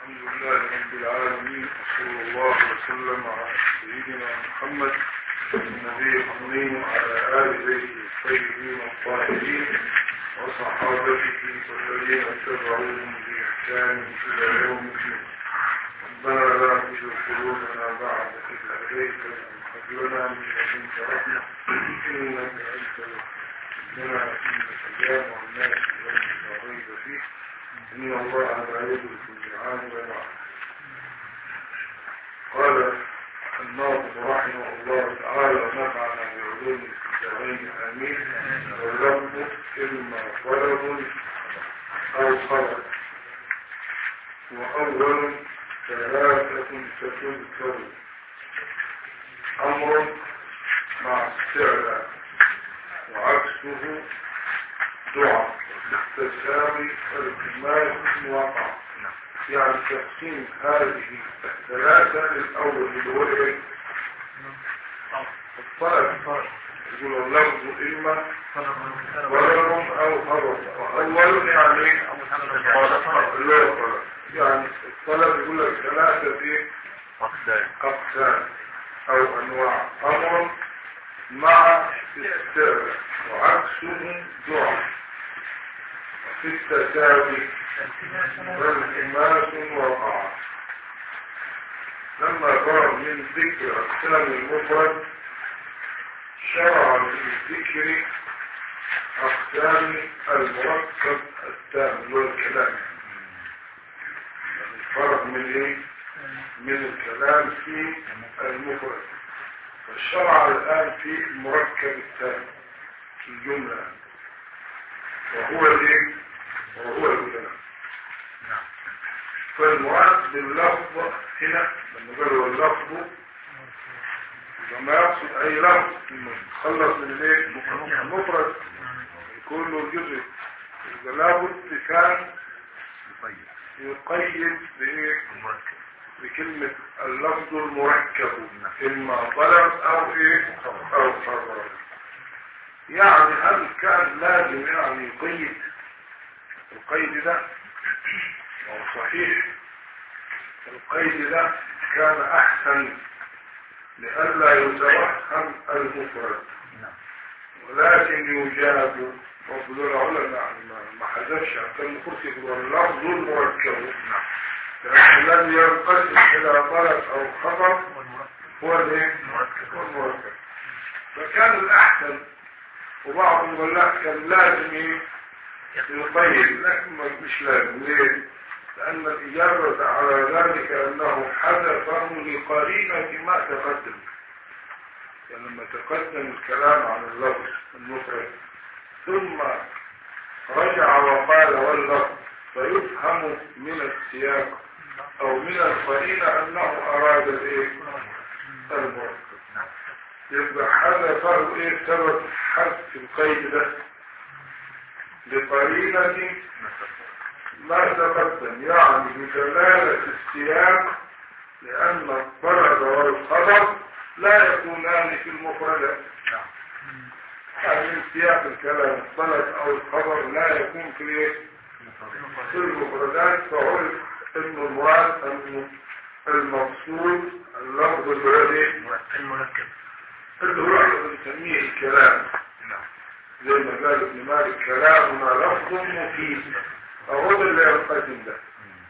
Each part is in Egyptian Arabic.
الحمد لله رب العالمين وصلى الله وسلم على سيدنا محمد النبي الأمين وعلى آل بيته الطيبين الطاهرين وصحابته والذين اتبعوهم بإحسان إلى يوم الدين ربنا لا تزغ قلوبنا بعد إذ هديتنا وهب لنا من لدنك رحمة إنك أنت الوهاب ربنا إنك جامع الناس يوم لا ريب فيه إن الله لا يدرك الميعاد ويعلم قال الناظم رحمه الله تعالى ونفعنا بعلوم الكتابين آمين واللفظ إما طلب أو خبر وأول ثلاثة ستذكر أمر مع استعلاء وعكسه دعاء التساوي الكمال الواقع يعني تقسيم هذه الثلاثة للأول اللي هو إيه؟ الطلب يقول اللفظ إما ولد أو خبر أول يعني اللي هو الطلب يعني الطلب يقول لك ثلاثة إيه؟ أقسام أو أنواع أمر مع استعلاء وعكسه دعاء في التساوي والحماس وقع لما فرغ من ذكر أقسام المفرد شرع في ذكر أقسام المركب التام والكلام يعني فرغ من إيه؟ من الكلام في المفرد فالشرع الآن في المركب التام في الجملة وهو الايه وهو الكلام فالمراد باللفظ هنا لما قالوا اللفظ لما يقصد اي لفظ خلص من الايه المفرد يكون له جزء يبقى لابد كان يقيد بايه بكلمة اللفظ المركب اما طلب او ايه او خبر يعني هل كان لازم يعني يقيد القيد ده هو صحيح القيد ده كان احسن لئلا يتوهم المفرد ولكن يجاب رب العلماء يعني ما حذفش كان المفروض يقول اللفظ المركب لأن الذي ينقسم إلى طلب أو خطر هو الايه؟ المركب فكان الأحسن وبعضهم يقول لا كان لازم يقيد لكن مش لازم ليه؟ لأن الإجابة على ذلك أنه حدثه لقرينة ما تقدم يعني لما تقدم الكلام عن اللفظ المفرد ثم رجع وقال واللفظ فيفهم من السياق أو من القرينة أنه أراد الإيه؟ المركب يبقى حدثه إيه سبب حذف القيد ده بقرينة ما تقدم يعني بدلالة السياق لأن الطرد والخبر لا يكونان في المفردات يعني من سياق الكلام الطلب أو الخبر لا يكون في ايه؟ في المفردات فعرف أن المراد أن المقصود اللفظ الذي المركب اللي هو احنا بنسميه الكلام زي ما قال ابن مالك كلامنا لفظ مفيد فهو ده اللي ينقسم ده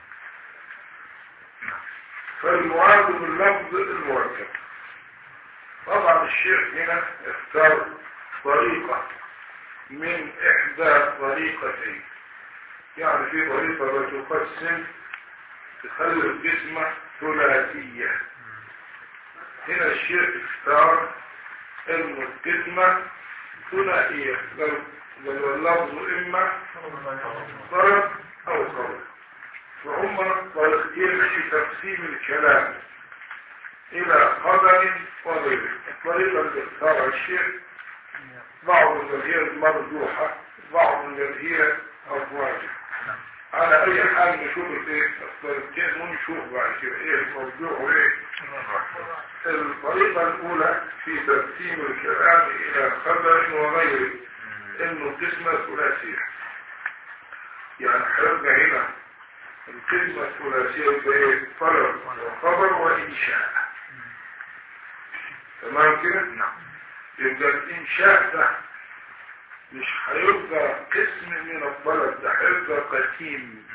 فالمراد باللفظ المركب طبعا الشيخ هنا اختار طريقة من احدى طريقتين يعني في طريقة بتقسم تخلي الجسم ثلاثية هنا الشيخ اختار ان الجسم ثنائية بل اللفظ اما ضرب او خبر فهم طريقتين في تقسيم الكلام الى خبر وغيره الطريقة اللي اختارها الشيخ بعض اللي هي المرجوحة بعض اللي هي الراجح على اي حال نشوف الايه الطريقتين ونشوف بعد كده ايه المرجوح وايه الطريقة الاولى في تقسيم الكلام الى خبر وغيره انه قسمة ثلاثية يعني حرقنا هنا الكلمة الثلاثية ايه طلب وخبر وإنشاء تمام كده؟ نعم يبقى الإنشاء ده مش هيبقى قسم من الطلب ده هيبقى قسيم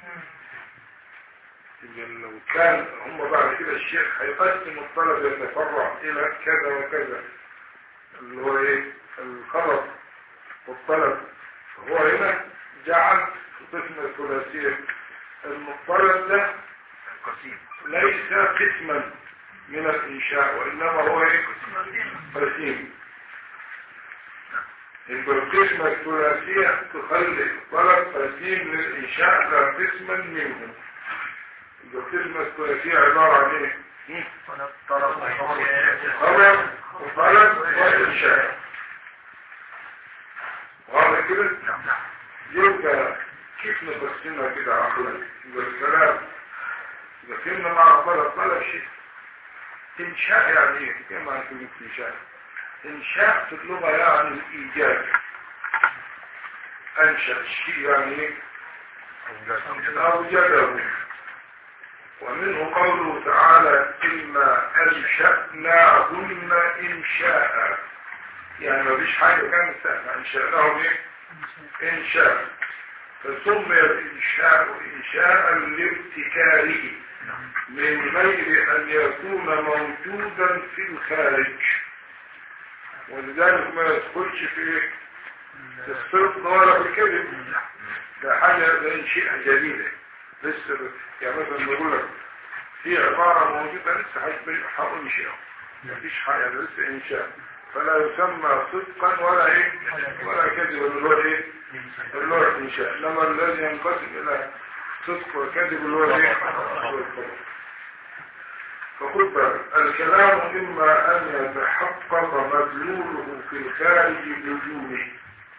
يبقى لو كان هم بعد كده الشيخ هيقسم الطلب يتفرع إلى كذا وكذا اللي هو ايه الخبر والطلب هو هنا جعل في قسم الثلاثية المضطرب ده قسيم ليس قسما من الإنشاء وإنما هو ايه قسيم يبقى القسمة الثلاثية تخلي الطلب قسيم للإنشاء لا قسما منه يبقى القسمة الثلاثية عبارة عن ايه؟ هم؟ طلب طلب خبر وطلب وإنشاء واضح كده؟ نعم يبقى كيف نقسمها كده عقلا يبقى الكلام إذا كنا مع طلب طلب شيء إنشاء يعني إيه؟ كيف ما نقول إنشاء؟ إنشاء في اللغة يعني الإيجاد أنشأ الشيء يعني إيه؟ أوجده ومنه قوله تعالى إما أنشأناهن إنشاء يعني ما فيش حاجة كانت سهلة أنشأناهم إيه؟ إنشاء فسمي الإنشاء إنشاء لابتكاره من غير أن يكون موجودا في الخارج ولذلك ما يدخلش في في الصدق ولا في الكذب ده حاجة ده شيء جديدة لسه يعني مثلا بيقول لك في عبارة موجودة لسه هقول انشاء مفيش حاجة ده لسه انشاء فلا يسمى صدقا ولا ايه ولا كذب اللي هو ايه اللي هو الانشاء انما الذي ينقسم الى صدق وكذب اللي هو ايه هو الخبر. فخد بالك الكلام إما أن يتحقق مدلوله في الخارج بدونه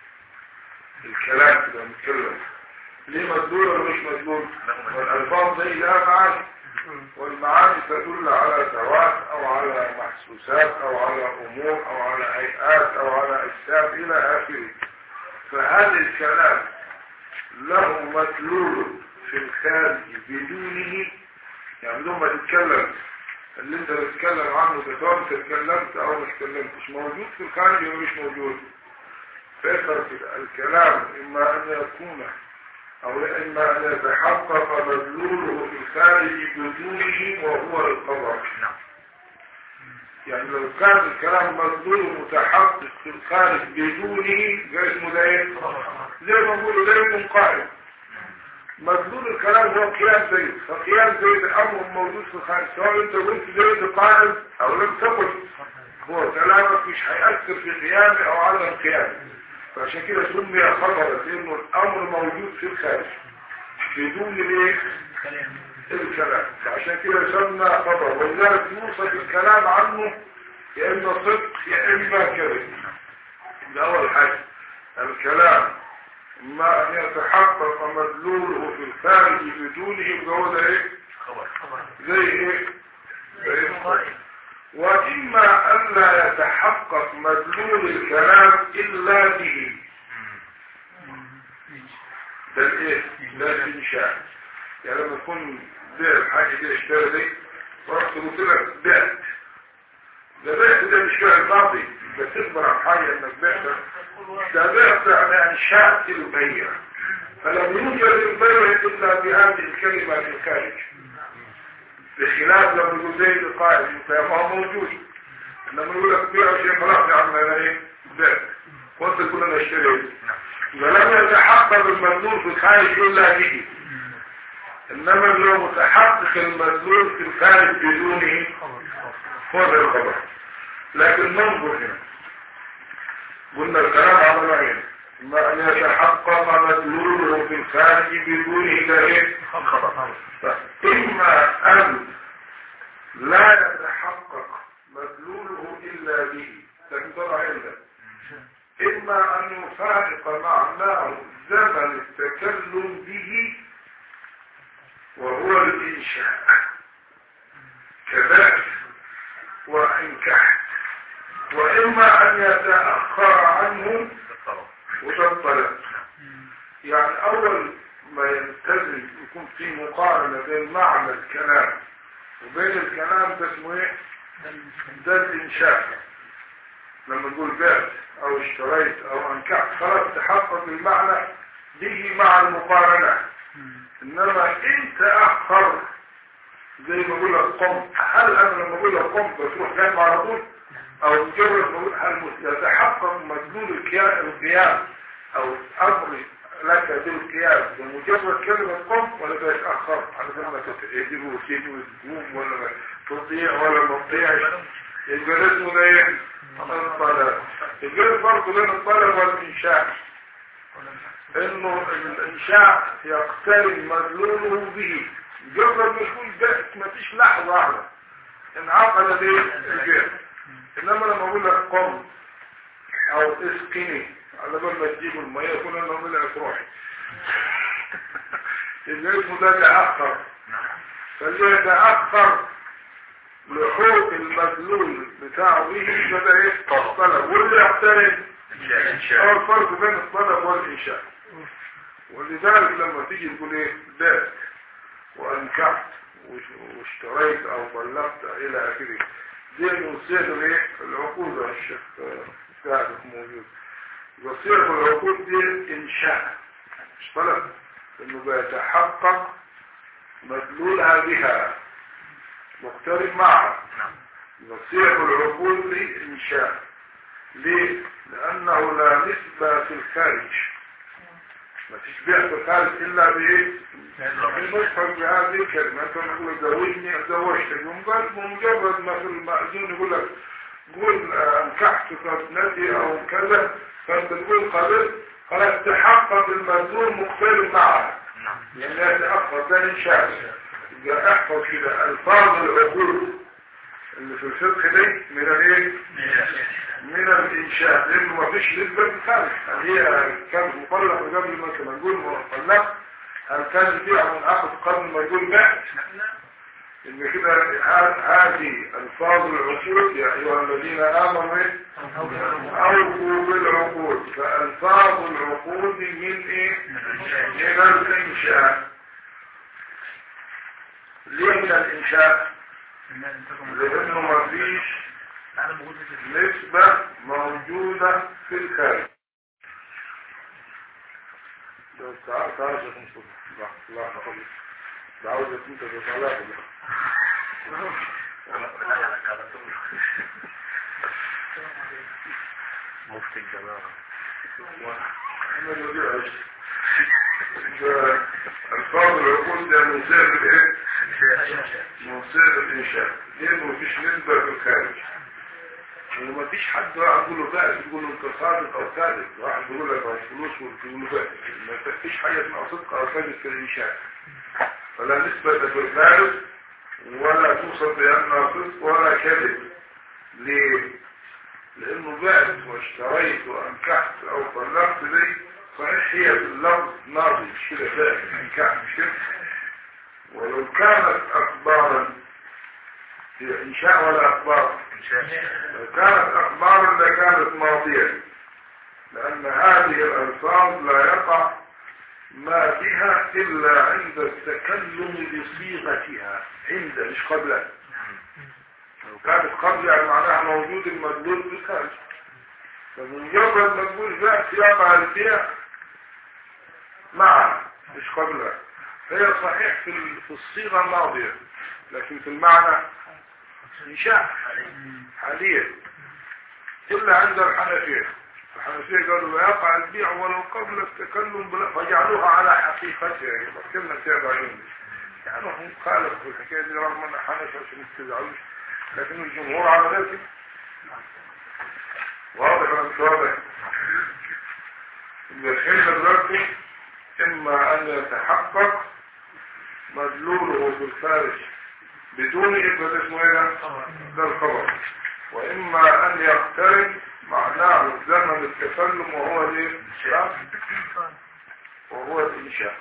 الكلام كده نتكلم ليه مدلول ولا مش مدلول والألفاظ زي لها معاني والمعاني تدل على ذوات أو على محسوسات أو على أمور أو على هيئات أو على أجساد إلى آخره فهذا الكلام له مدلول في الخارج بدونه يعني لما تتكلم اللي انت بتتكلم عنه ده سواء انت اتكلمت او ما اتكلمتش موجود في الخارج ولا مش موجود فاكر كده الكلام اما ان يكون او اما ان يتحقق مدلوله في الخارج بدونه وهو الخبر نعم يعني لو كان الكلام مدلوله متحقق في الخارج بدونه ده اسمه ده ايه؟ زي ما بقولوا ده يكون قائم مدلول الكلام هو قيام زيد فقيام زيد امر موجود في الخارج سواء انت قلت زيد قائم او لم تقل هو كلامك مش هيأثر في قيامه او عدم قيامه فعشان كده سمي خبرا لانه الامر موجود في الخارج بدون الايه الكلام فعشان كده يسمى خبر ولذلك يوصف الكلام عنه يا اما صدق يا اما كذب ده اول حاجه الكلام ما ان يتحقق مدلوله في الخارج بدونه يبقى هو ده ايه خبر خبر زي ايه زي الخبر. واما ان لا يتحقق مدلول الكلام الا به ده الايه ده الانشاء يعني لما يكون بيع الحاجه دي اشتري دي ورحت قلت لك بعت ده بعت ده مش فعل ماضي بس تخبر عن حاجه انك بعت ده بعت يعني انشاء البيع فلم يوجد البيع الا بهذه الكلمه في الخارج بخلاف لما يقول زيد قائم فما هو موجود لما يقول لك بيع شيء خلاص يا عم انا ايه بعت وانت كلنا اشتريت ولم يتحقق المدلول في الخارج الا به انما لو متحقق المدلول في الخارج بدونه هو ده الخبر لكن ننظر هنا قلنا الكلام على نوعين اما ان يتحقق مدلوله في الخارج بدونه ده ايه خبر إما أن لا يتحقق مدلوله إلا به لكن طبعا إلا إما أن يفارق معناه زمن التكلم به وهو الإنشاء كذلك وإنكحت وإما أن يتأخر عنه وده الطلب يعني أول ما يلتزم يكون في مقارنة بين معنى الكلام وبين الكلام ده اسمه ايه؟ ده الإنشاء لما نقول بعت أو اشتريت أو أنكحت خلاص تحقق المعنى به مع المقارنة إنما إن تأخر زي ما بقول لك قمت هل أنا لما بقول لك قمت بتروح جاي على طول أو مجرد ما أقول هل يتحقق مدلول القيا- القيام أو أمر لك بالقيام بمجرد كلمة قمت ولا بيتأخر على ما تتعجب وتيجي وتقوم ولا ما تطيع ولا ما تطيعش يبقى ده اسمه ده ايه؟ الطلب يبقى الفرق بين الطلب والإنشاء انه الانشاء يقترن مدلوله به مجرد ما يكون ده ما فيش لحظة واحدة انعقد به الفعل انما لما اقول لك قم او اسقني على بال ما تجيب المية يكون انا اقول لك روحي يبقى اسمه ده تأخر فاللي يتأخر لحوق المدلول بتاعه به فده ايه؟ طلب واللي يقترن هو الفرق بين الطلب والإنشاء ولذلك لما تيجي تقول ايه بات وأنكحت وش- واشتريت أو بلغت إلى آخره دي نصيغ ايه العقود يا الشيخ آه، سعد موجود وصيغ العقود دي إنشاء مش طلب إنه بيتحقق مدلولها بها مقترب معها نصيغ العقود دي إنشاء ليه؟ لأنه لا نسبة في الخارج ما فيش بيع في الخارج إلا بإيه؟ بنفهم بهذه الكلمة أنت تقول زوجني زوجتك ومجرد بمجرد ما في المأذون يقول لك قول آه، أنكحتك ابنتي أو كذا فأنت تقول قبل خلاص تحقق المأذون مقترب معها لأن يتأخر ده إنشاء يبقى احفظ كده ألفاظ العقود اللي في الفقه دي من الايه؟ من الإنشاء لأنه ما فيش نسبة بالخارج هل هي كانت مطلقة قبل ما كنا نقول مطلقة هل كان فيها منعقد قبل ما يقول بعد إن كده ه- هذه ألفاظ العقود يا أيها الذين آمنوا إيه؟ أوفوا بالعقود فألفاظ العقود من إيه؟ من الإنشاء ليه من الإنشاء؟ لأنه ما فيش نسبة موجودة في الخارج ده تعال تعال يا شيخ مصطفى لا لا خالص ده عاوزك انت تطلع مفتي الجماعة انا اللي بيعش الفاظ العقول ده من سير الايه؟ من سير الانشاء ليه ما فيش نسبة في الخارج وما فيش حد واحد يقول له بقى يقول له انت صادق او كاذب واحد يقول لك عايز فلوس وتقول له بقى ما فيش حاجه اسمها صدق او كاذب في الانشاء فلا نسبة في الخارج ولا توصف بانها صدق ولا كذب ليه؟ لانه بعت واشتريت وانكحت او طلقت دي صحيح هي باللفظ ماضي مش كده فاهم انكحت مش كده ولو كانت اخبارا هي انشاء ولا اخبار لو كانت أخبار لكانت ماضية لأن هذه الألفاظ لا يقع ما بها إلا عند التكلم بصيغتها عند مش قبل لو كانت قبل يعني معناها موجود المدلول بالخارج فمجرد مدلول جاء يقع البيع معها مش قبلها هي صحيح في ال- في الصيغة الماضية لكن في المعنى إنشاء حاليا إلا عند الحنفية الحنفية قالوا لا يقع البيع ولو قبل التكلم بلا فجعلوها على حقيقتها يعني كلمة تعب عليهم يعني هم خالفوا في الحكاية دي رغم أن الحنفية عشان يستزعلوش لكن الجمهور على ذلك واضح ولا مش واضح يبقى الحين دلوقتي إما أن يتحقق مدلوله في الخارج بدون يبقى ده اسمه ايه ده؟ ده الخبر واما ان يقترن معناه زمن التكلم وهو الايه؟ وهو الانشاء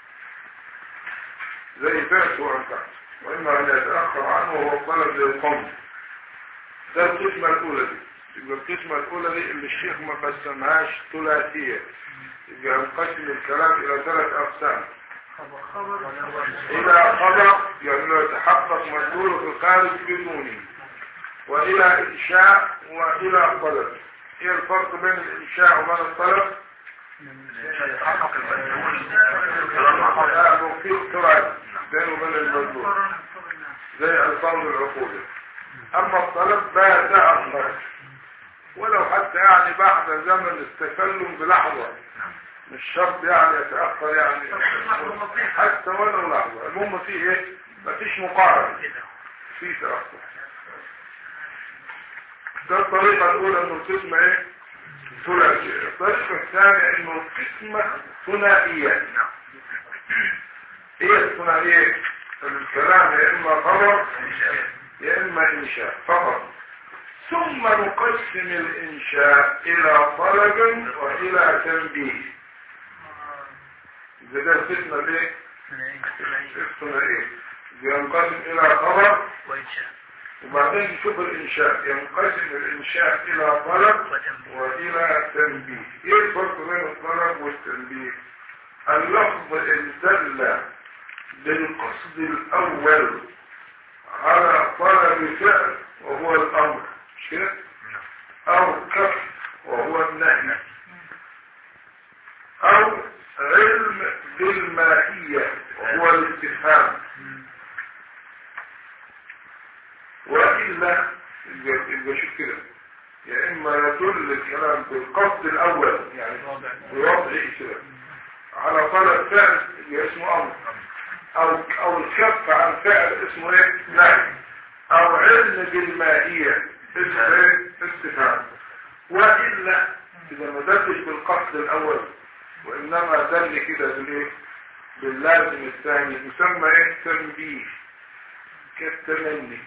زي بعث وانكحت واما ان يتاخر عنه وهو الطلب للقوم ده القسمه الاولى دي يبقى القسمه الاولى دي اللي الشيخ ما قسمهاش ثلاثيه يبقى ينقسم الكلام الى ثلاث اقسام إلى خبر يعني يتحقق مدلوله في الخارج بدونه وإلى إنشاء وإلى طلب إيه الفرق بين الإنشاء وبين الطلب؟ يتحقق المدلول لا في اختراع بينه وبين المدلول زي ألفاظ العقود أما الطلب بات أخر ولو حتى يعني بعد زمن التكلم بلحظة مش شرط يعني يتأخر يعني حتى ولو لحظة المهم فيه ايه مفيش مقارنة في تأخر ده الطريقة الأولى إنه القسمة إيه؟ ثلاثية الطريقة الثانية إنه القسمة ثنائية إيه الثنائية؟ الكلام يا إما خبر يا إما إنشاء فقط ثم نقسم الإنشاء إلى طلب وإلى تنبيه إذا ده القسمة ليه؟ الثنائية ينقسم إلى خبر وبعدين نشوف الإنشاء ينقسم الإنشاء إلى طلب وإلى تنبيه إيه الفرق بين الطلب والتنبيه اللفظ إن دل بالقصد الأول على طلب فعل وهو الأمر مش كده؟ أو كف وهو النهي أو علم بالماهية وهو الاستفهام وإلا يبقى شوف كده يا إما يدل الكلام بالقصد الأول يعني بوضع كده على طلب فعل يبقى اسمه أمر أو أو الكف عن فعل اسمه إيه؟ نهي أو علم بالمائية اسمه إيه؟ استفهام وإلا إذا ما دلش بالقصد الأول وإنما دل كده بالإيه؟ باللازم الثاني يسمى إيه؟ تنبيه كالتمني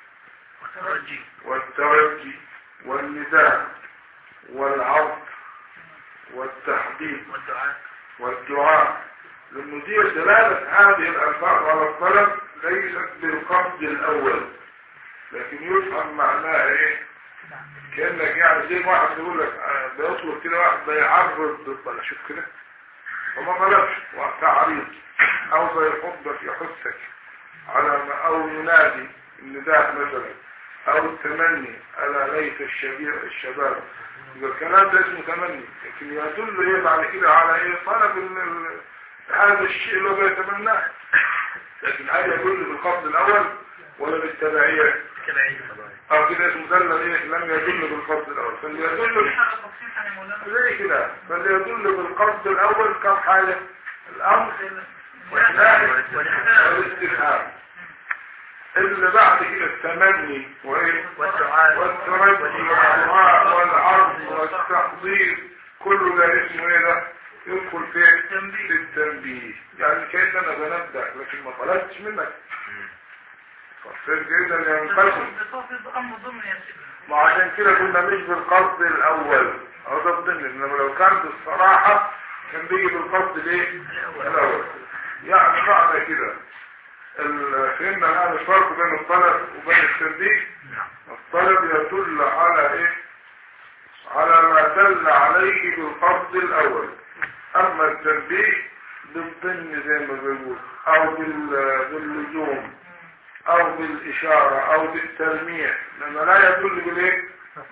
والترجي والنداء والعرض والتحديد والدعاء لأنه دي دلالة هذه الألفاظ على الطلب ليست بالقصد الأول لكن يفهم معناها إيه كأنك يعني زي واحد يقول لك آه، بيطلب كده واحد بيعرض ولا شوف كده وما طلبش تعريض أو بيحضك يحثك على ما أو ينادي النداء مثلا او التمني على ليت الشبيع الشباب يبقى الكلام ده اسمه تمني لكن يدل ايه بعد كده على ايه طلب ال- ال- هذا الشيء اللي هو بيتمناه لكن هل يدل بالقصد الاول ولا بالتبعية او كده اسمه دل ايه لم يدل بالقصد الاول فاللي يدل زي كده فاللي يدل بالقصد الاول كم حاجة الامر والنهي والاستفهام اللي بعد كده التمني وايه والدعاء والترجي والدعاء والعرض والتحضير كله ده اسمه ايه ده يدخل في في التنبيه يعني كأن انا بنبدأ لكن ما طلبتش منك فصير كده ينقسم ما عشان كده كنا مش بالقصد الاول او ده الضمن انما لو كان بالصراحة كان بيجي بالقصد ليه الاول يعني معنى كده ال- فهمنا الان الفرق بين الطلب وبين التنبيه الطلب يدل على ايه على ما دل عليه بالقصد الاول اما التنبيه بالضمن زي ما بيقول او بال- باللزوم او بالاشارة او بالتلميح لما لا يدل بالايه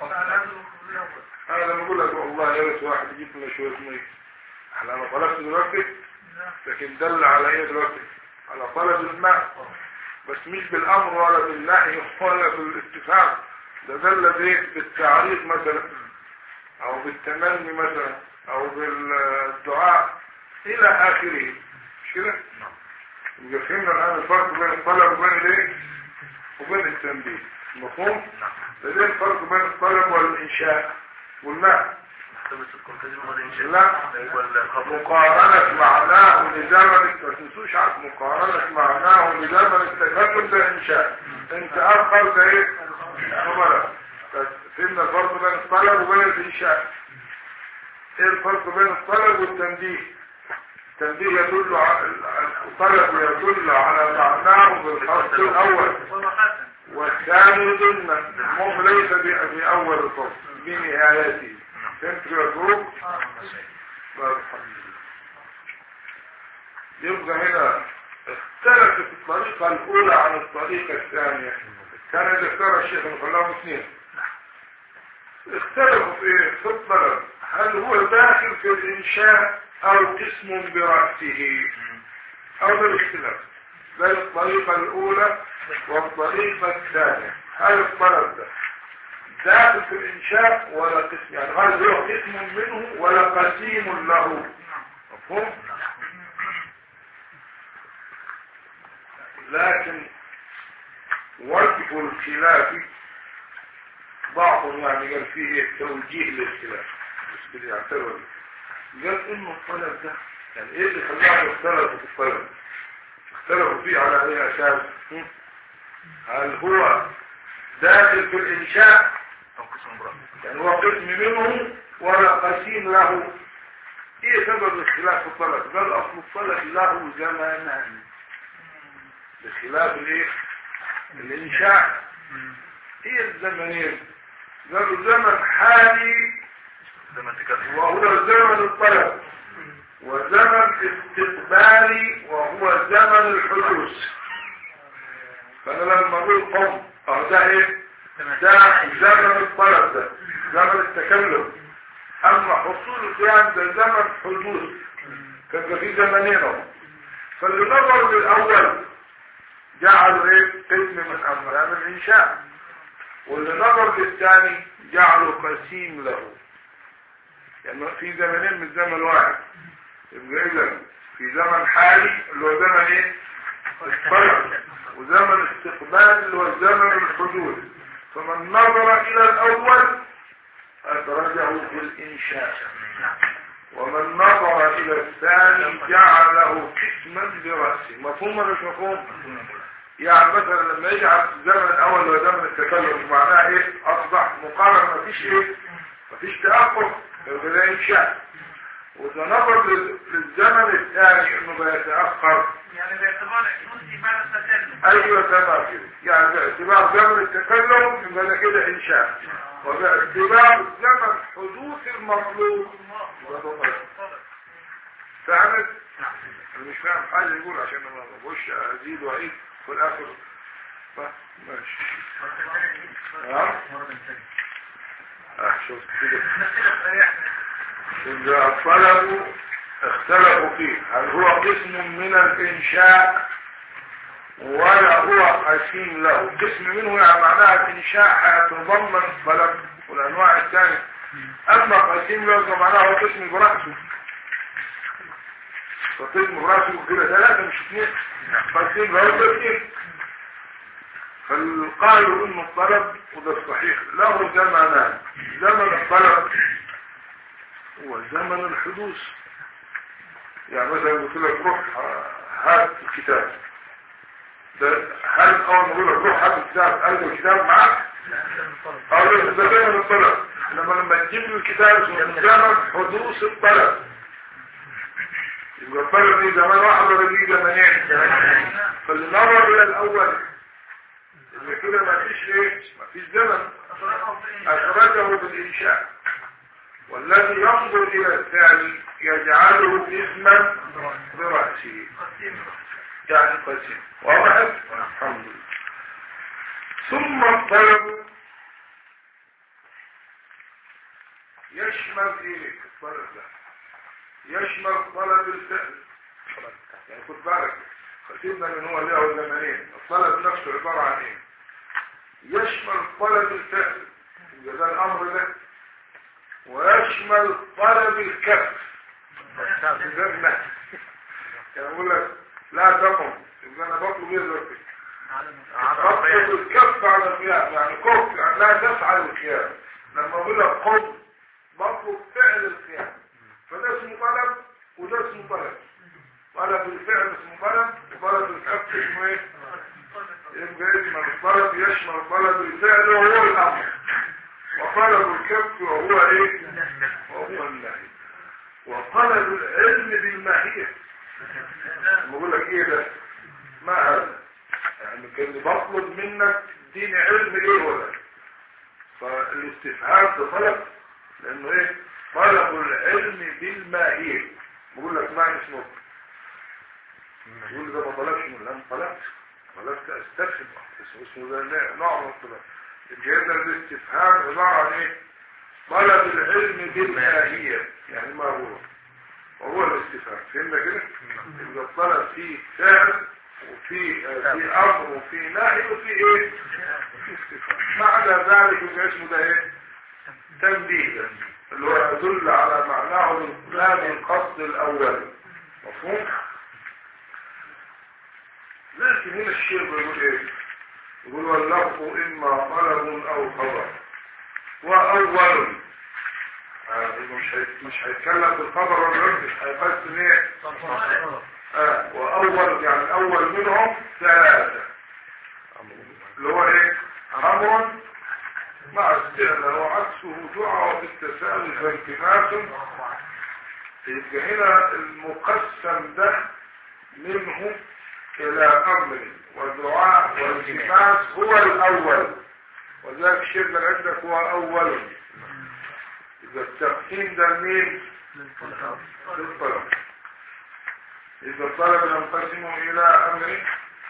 انا لما اقول لك والله يا ريت واحد يجيب لنا شويه ميه احنا ما طلبت دلوقتي لكن دل على ايه دلوقتي على طلب الماء بس مش بالامر ولا بالنهي ولا بالاستفهام ده دل بايه بالتعريض مثلا او بالتمني مثلا او بالدعاء الى اخره مش كده يبقى فهمنا الان الفرق بين الطلب وبين الايه وبين التنبيه مفهوم ده ده الفرق بين الطلب والانشاء والماء لا مقارنة معناه لزمن ما تنسوش عن مقارنة معناه لزمن التكلم ده إنشاء انت أخر ده ايه خبرة فهمنا الفرق بين الطلب وبين الإنشاء ايه الفرق بين الطلب والتنبيه التنبيه يدل على الطلب يدل على معناه بالخط الأول والثاني ضمن المهم ليس ب- بأول الفصل بنهايته فهمت يا جروب؟ بارك الله. يبقى هنا اختلفت الطريقة الأولى عن الطريقة الثانية كان اللي اختار الشيخ الخلاهم اثنين اختلفوا في ايه؟ في الطلب هل هو داخل في الإنشاء أو قسم برأسه أو ده الاختلاف بين الطريقة الأولى والطريقة الثانية هل الطلب ده داخل في الإنشاء ولا قسم يعني هل هو قسم منه ولا قسيم له مفهوم؟ لكن وجه الخلاف بعض يعني قال فيه توجيه للخلاف بس بدي اعتبر قال انه الطلب ده يعني ايه اللي خلاهم يختلفوا في الطلب اختلفوا فيه على اي اساس هم؟ هل هو داخل في الانشاء أو قسم برأس يعني هو قسم منه ولا قسيم له ايه سبب الخلاف في الطلب قال اصل الطلب له زمانان بخلاف الايه الانشاء هي الزمنين قالوا زمن حالي زي ما تكلم وهو زمن الطلب وزمن استقبالي وهو زمن الحدوث فانا لما اقول قم اه ده ايه ده زمن الطلب ده زمن التكلم اما حصول القيام ده زمن حدوث كان في زمنين اهو فاللي نظر للاول جعلوا ايه قسم من امران الانشاء واللي نظر للثاني جعلوا قسيم له يعني في زمنين من زمن واحد يبقى اذا في زمن حالي اللي هو زمن ايه الطلب وزمن استقبال اللي هو زمن الحدوث فمن نظر الى الاول ادرجه في الانشاء ومن نظر الى الثاني جعله قسما براسه مفهوم ولا مش مفهوم يعني مثلا لما يجعل الزمن الاول هو زمن التكلم معناه ايه اصبح مقارنه مفيش ايه مفيش تاخر ده انشاء واذا نظر لل- للزمن الثاني انه بيتاخر يعني باعتبار حدوثي بعد التكلم ايوه تمام كده يعني باعتبار زمن التكلم يبقى ده كده انشاء وباعتبار زمن حدوث المطلوب يبقى ده طلب. فهمت؟ انا مش فاهم حاجه يقول عشان ما بخش ازيد واعيد في الاخر ف- ماشي ها؟ اه شوف كده إذا الطلب اختلفوا فيه هل هو قسم من الإنشاء ولا هو قسيم له قسم منه يعني معناها الإنشاء هيتضمن الطلب والأنواع الثانية أما قسيم له يبقى معناها هو قسم برأسه فقسم برأسه كده ثلاثة مش اثنين قسيم له قسيم فالقائل انه الطلب وده الصحيح له زمنان زمن الطلب هو زمن الحدوث يعني مثلا قلت لك روح هات الكتاب ده هل اول ما اقول لك روح هات الكتاب قلب الكتاب معاك او لا ده زمن الطلب لما لما تجيب لي الكتاب اسمه زمن حدوث الطلب يبقى الطلب دي زمان واحد ولا دي زمنين فاللي نظر الى الاول اللي كده ما فيش ايه ما فيش زمن أخرجه بالإنشاء والذي ينظر إلى الثاني يجعله اسما برأسه يعني قسيم واضح الحمد لله ثم الطلب يشمل ايه الطلب ده يشمل طلب الفعل يعني خد بالك خسيبنا من هو له زمنين الطلب نفسه عبارة عن ايه يشمل طلب الفعل يبقى ده الامر ده ويشمل طلب الكف بذمة يعني اقول لك لا تقم يبقى انا بطلب ايه دلوقتي بطلب الكف على القيام يعني كف يعني لا تفعل القيام لما اقول لك قم بطلب فعل القيام فده اسمه طلب وده اسمه طلب طلب الفعل اسمه طلب وطلب الكف اسمه ايه يبقى يشمل الطلب يشمل طلب الفعل وهو الامر وطلب الكف وهو ايه وهو النهي وطلب العلم بالماهية بقول لك ايه ده ما هذا يعني كان بطلب منك دين علم ايه هو ده فالاستفهام ده طلب لانه ايه طلب العلم بالماهية بقول لك معنى اسمه يقول ده ما طلبش من الان طلبت طلبت استفهم اسمه اسمه ده نوع من الطلب الجهاز الاستفهام عبارة عن ايه طلب العلم بالماهية يعني ما هو وهو الاستفهام فهمنا كده يبقى الطلب فيه فعل وفي آه، في امر وفي نهي وفي ايه في استفهام معنى ذلك يبقى اسمه ده ايه تنبيه اللي هو يدل على معناه من باب القصد الاول مفهوم لكن هنا الشيخ بيقول ايه يقول واللفظ اما طلب او خبر واول آه مش هي- مش هيتكلم بالخبر والرد مش هيقسم ايه آه واول يعني اول منهم ثلاثه اللي هو ايه امر مع استعلاء وعكسه دعاء بالتساوي فالتماس يبقى هنا المقسم ده منه إلى أمر ودعاء والتماس هو الأول وذلك الشيء عندك هو أول إذا التقسيم ده مين للطلب إذا الطلب ينقسم إلى أمر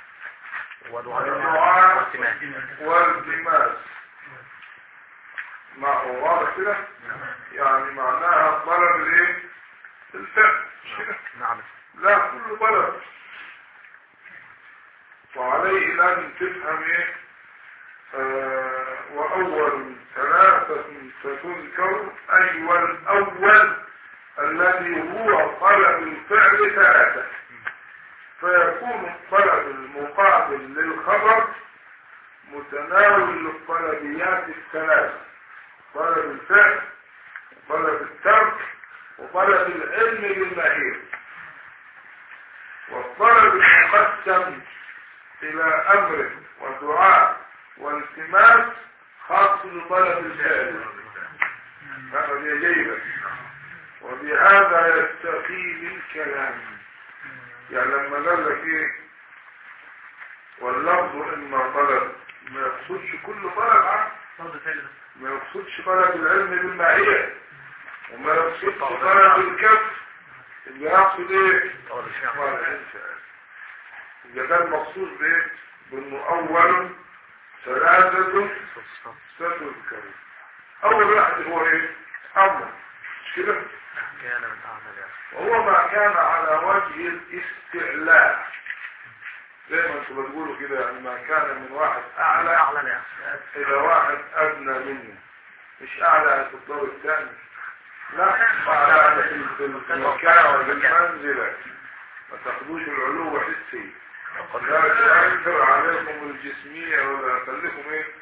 ودعاء والتماس مع واضح كده يعني معناها طلب الايه الفعل مش كده نعم لا كل طلب وعليه ان تفهم ايه آه واول ثلاثة ستذكر اي والاول الذي هو طلب الفعل ثلاثة فيكون الطلب المقابل للخبر متناول للطلبيات الثلاث طلب الفعل وطلب الترك وطلب العلم بالمهير والطلب المقسم إلى أمر ودعاء والتماس خاص بطلب الفعل هذا جيدا وبهذا يستقيم الكلام يعني لما قال لك ايه واللفظ اما طلب ما يقصدش كل طلب عنه ما يقصدش طلب العلم بالمعية وما يقصدش طلب الكف اللي يقصد ايه طلب العلم إذا كان مقصود بايه بانه اول ثلاثة ستذكر اول واحد هو ايه امر مش كده كان من أعمل يعني وهو ما كان على وجه الاستعلاء زي ما انتم بتقولوا كده يعني ما كان من واحد اعلى أعلى يعني الى واحد ادنى منه مش اعلى في الدور الثاني لا اعلى في في المكان والمنزلة ما تاخدوش العلو حسي لا تؤثر عليكم الجسمية ولا خليكم ايه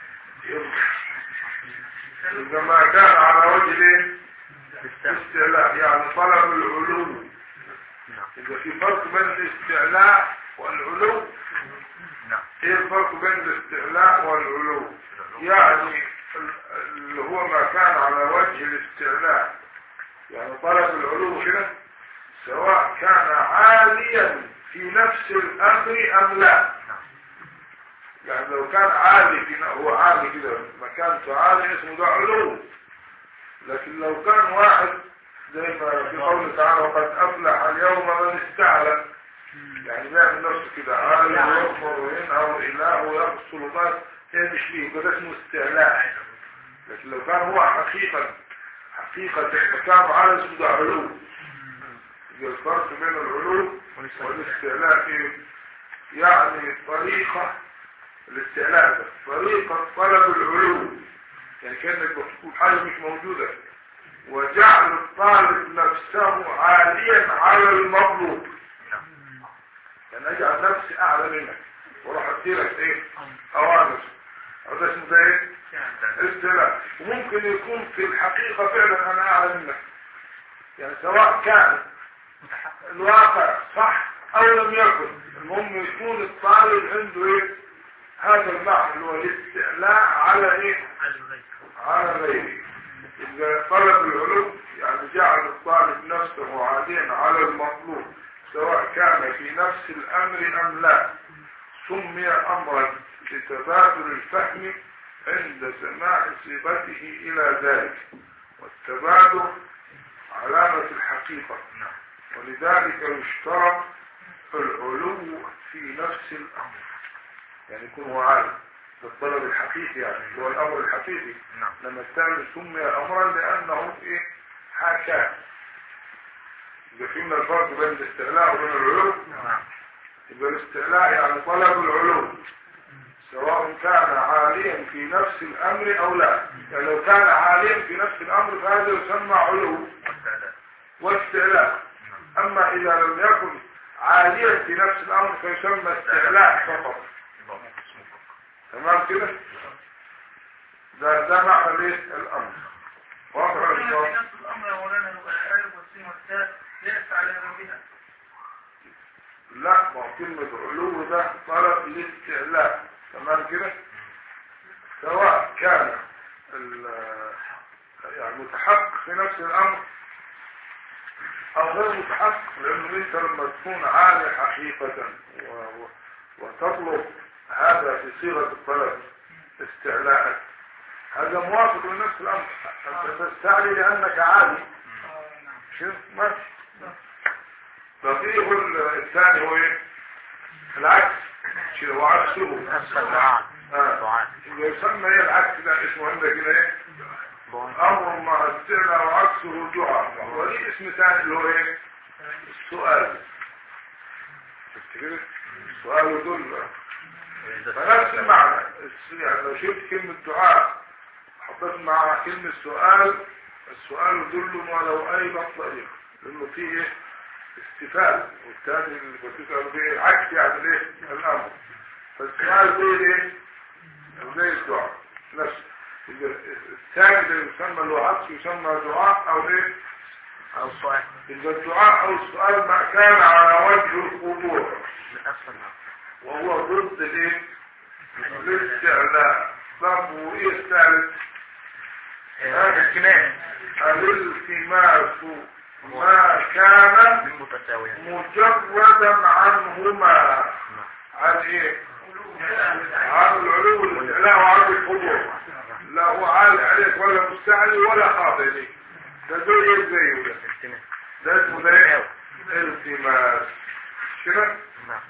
اذا ما كان على وجه ايه الاستعلاء يعني طلب العلو نعم إذا في فرق بين الاستعلاء والعلو نعم ايه الفرق بين الاستعلاء والعلو يعني ال- اللي هو ما كان على وجه الاستعلاء يعني طلب العلو كده سواء كان عاليا في نفس الامر ام لا يعني لو كان عالي في هو عالي كده مكانته عالي اسمه ده علو لكن لو كان واحد زي ما في قوله تعالى وقد افلح اليوم من استعلى يعني بيعمل نفسه كده عالي ويكبر وينهى وإله ويقصر بس هي مش فيه يبقى ده اسمه استعلاء لكن لو كان هو حقيقة حقيقة مكانه عالي اسمه ده علو يبقى الفرق بين العلو والاستعلاء ايه يعني طريقة الاستعلاء ده طريقة طلب العلو يعني كأنك بتقول حاجة مش موجودة وجعل الطالب نفسه عاليا على المطلوب يعني اجعل نفسي اعلى منك واروح اديلك ايه اوامر او ده اسمه ده ايه استلاء وممكن يكون في الحقيقة فعلا انا اعلى منك يعني سواء كان الواقع صح او لم يكن المهم يكون الطالب عنده ايه هذا المعنى اللي هو الاستعلاء على ايه على غيره إذا طلب العلوم يعني جعل الطالب نفسه عاليا على المطلوب سواء كان في نفس الأمر أم لا سمي أمرا لتبادل الفهم عند سماع صيغته إلى ذلك والتبادل علامة الحقيقة ولذلك يشترط العلو في نفس الأمر يعني يكون هو عالم بالطلب الحقيقي يعني اللي هو الأمر الحقيقي نعم لما الثاني سمي أمرا لأنه إيه حاشاه يبقى فهمنا الفرق بين الاستعلاء وبين العلو نعم يبقى الاستعلاء يعني طلب العلو سواء كان عاليا في نفس الأمر أو لا يعني لو كان عاليا في نفس الأمر فهذا يسمى علو والسعادة واستعلاء نعم أما إذا لم يكن عاليا في نفس الأمر فيسمى استعلاء فقط الله اسمك تمام كده ده ده معنى ليه الأمر واضح يا في شباب؟ نفس الأمر يا مولانا هو الألف والسين والتاء ليس على بها لا ما هو كلمة علو ده طلب الاستعلاء تمام كده سواء كان ال- يعني متحقق في نفس الأمر أو غير متحقق لأنه أنت لما تكون عالي حقيقة و- و- وتطلب هذا في صيغة الطلب استعلاء هذا موافق لنفس الأمر أنت تستعلي لأنك عالي شوف ماشي الرفيق الثاني هو ايه العكس شيء هو عكسه دعاء آه. دعاء يبقى يسمى ايه العكس ده اسمه عندك هنا ايه دعاء امر مع السعر وعكسه دعاء وليه اسم ثاني اللي هو ايه السؤال شفت كده السؤال يدل فنفس المعنى الس- يعني لو شلت كلمة دعاء حطيت مع كلمة سؤال السؤال يدل ولو أي طريق لأنه فيه إيه؟ استفال والثاني اللي بتسأل به عكس يعني ليه الأمر فالسؤال زي ايه زي الدعاء نفس يبقى الثاني اللي يسمى له عكس يسمى دعاء أو ايه أو سؤال يبقى الدعاء أو السؤال ما كان على وجه الخضوع من أسفل نعم وهو ضد الايه الاستعلاء طب وايه الثالث الكناية الالتماس ما كان من متساوية مجردا عنهما نعم عن ايه عن العلو والاستعلاء وعن الخضوع لا هو عالي عليك ولا مستعلي ولا خاضع ليك ده زي زيه ده الكناية ده اسمه ده ايه التماس كده نعم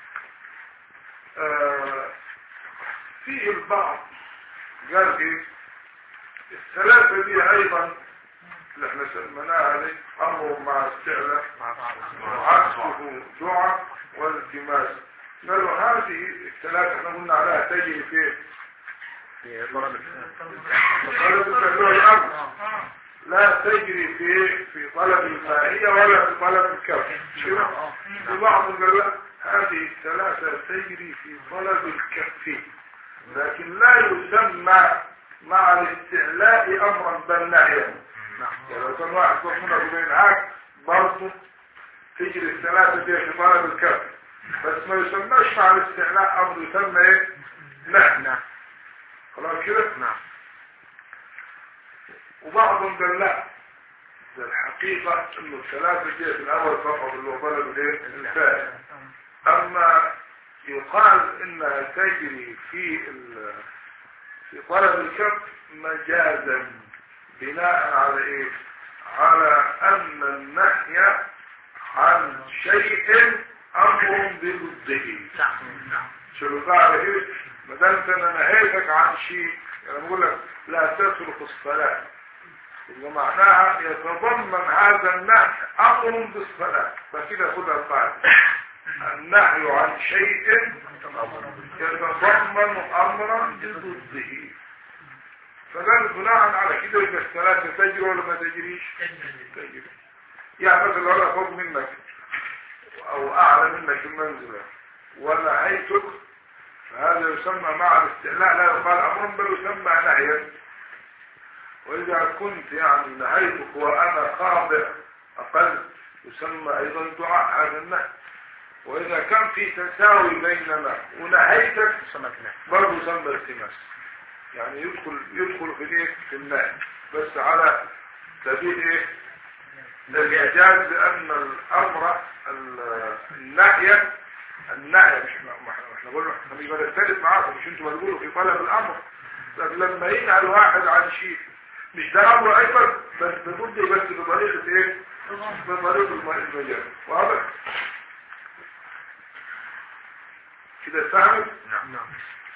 آه، في البعض قال ايه الثلاثة دي ايضا اللي احنا سميناها دي امر مع استعلاء وعكسه دعاء والتماس قالوا هذه الثلاثة احنا قلنا عليها تجري في في طلب طلب التعليم الامر لا تجري في في طلب المائية ولا في طلب الكف شنو؟ في بعض قال لا هذه الثلاثة تجري في طلب الكف لكن لا يسمى مع الاستعلاء امرا بل نهيا نعم يعني لو كان واحد صفنا بينعاك برضه تجري الثلاثة دي في طلب الكف بس ما يسمىش مع الاستعلاء امر يسمى ايه؟ نهي نعم خلاص كده؟ نعم وبعضهم قال لا ده الحقيقة انه الثلاثة دي في الاول فقط اللي هو طلب الايه الفاعل اما يقال انها تجري في ال- في طلب الكف مجازا بناء على ايه على ان النهي عن شيء امر بضده نعم نعم شو القاعدة ايه ما دام انا نهيتك عن شيء انا بقول لك لا تترك الصلاة يبقى معناها يتضمن هذا النهي امر بالصلاة فكده خدها القاعدة النهي عن شيء يتضمن امرا بضده فقال بناء على كده يبقى الصلاة تجري ولا ما تجريش تجري يعني مثلا لو انا فوق منك او اعلى منك في المنزلة ونهيتك فهذا يسمى مع الاستعلاء لا يقال امر بل يسمى نهيا واذا كنت يعني نهيتك وانا خاضع اقل يسمى ايضا دعاء هذا النهي واذا كان في تساوي بيننا ونهيتك سمك نعم برضه يسمى التماس يعني يدخل يدخل في الايه في النهي بس على سبيل ايه الإعجاز لأن الأمر ال- النهي النهي مش ما احنا احنا قلنا احنا مش بنختلف معاكم مش انتوا بتقولوا في طلب الأمر لكن لما ينهى الواحد عن شيء مش ده أمر أيضا بس بنقول دي بس بطريقة إيه؟ بطريقة الم- المجال واضح؟ كده فهمت نعم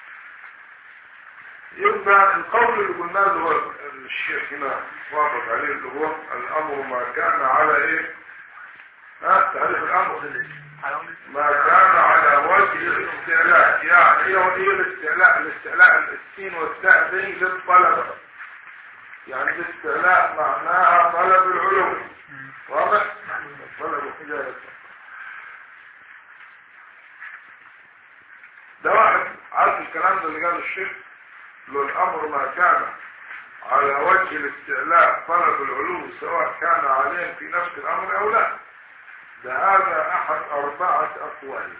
يبقى القول اللي قلناه اللي هو الشيخ هنا وافق عليه اللي هو الامر ما كان على ايه ها تعريف الامر ما كان على وجه الاستعلاء يعني ايه هو ايه الاستعلاء الاستعلاء السين والتاء دي للطلب يعني الاستعلاء معناها طلب العلوم واضح طلب حجارة ده واحد عارف الكلام ده اللي قاله الشيخ لو الامر ما كان على وجه الاستعلاء طلب العلوم سواء كان عليهم في نفس الامر او لا ده هذا احد اربعة اقوال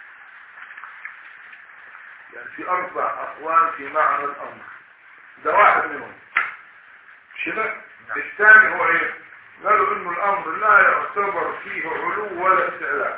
يعني في اربع اقوال في معنى الامر ده واحد منهم مش كده الثاني هو ايه قالوا انه الامر لا يعتبر فيه علو ولا استعلاء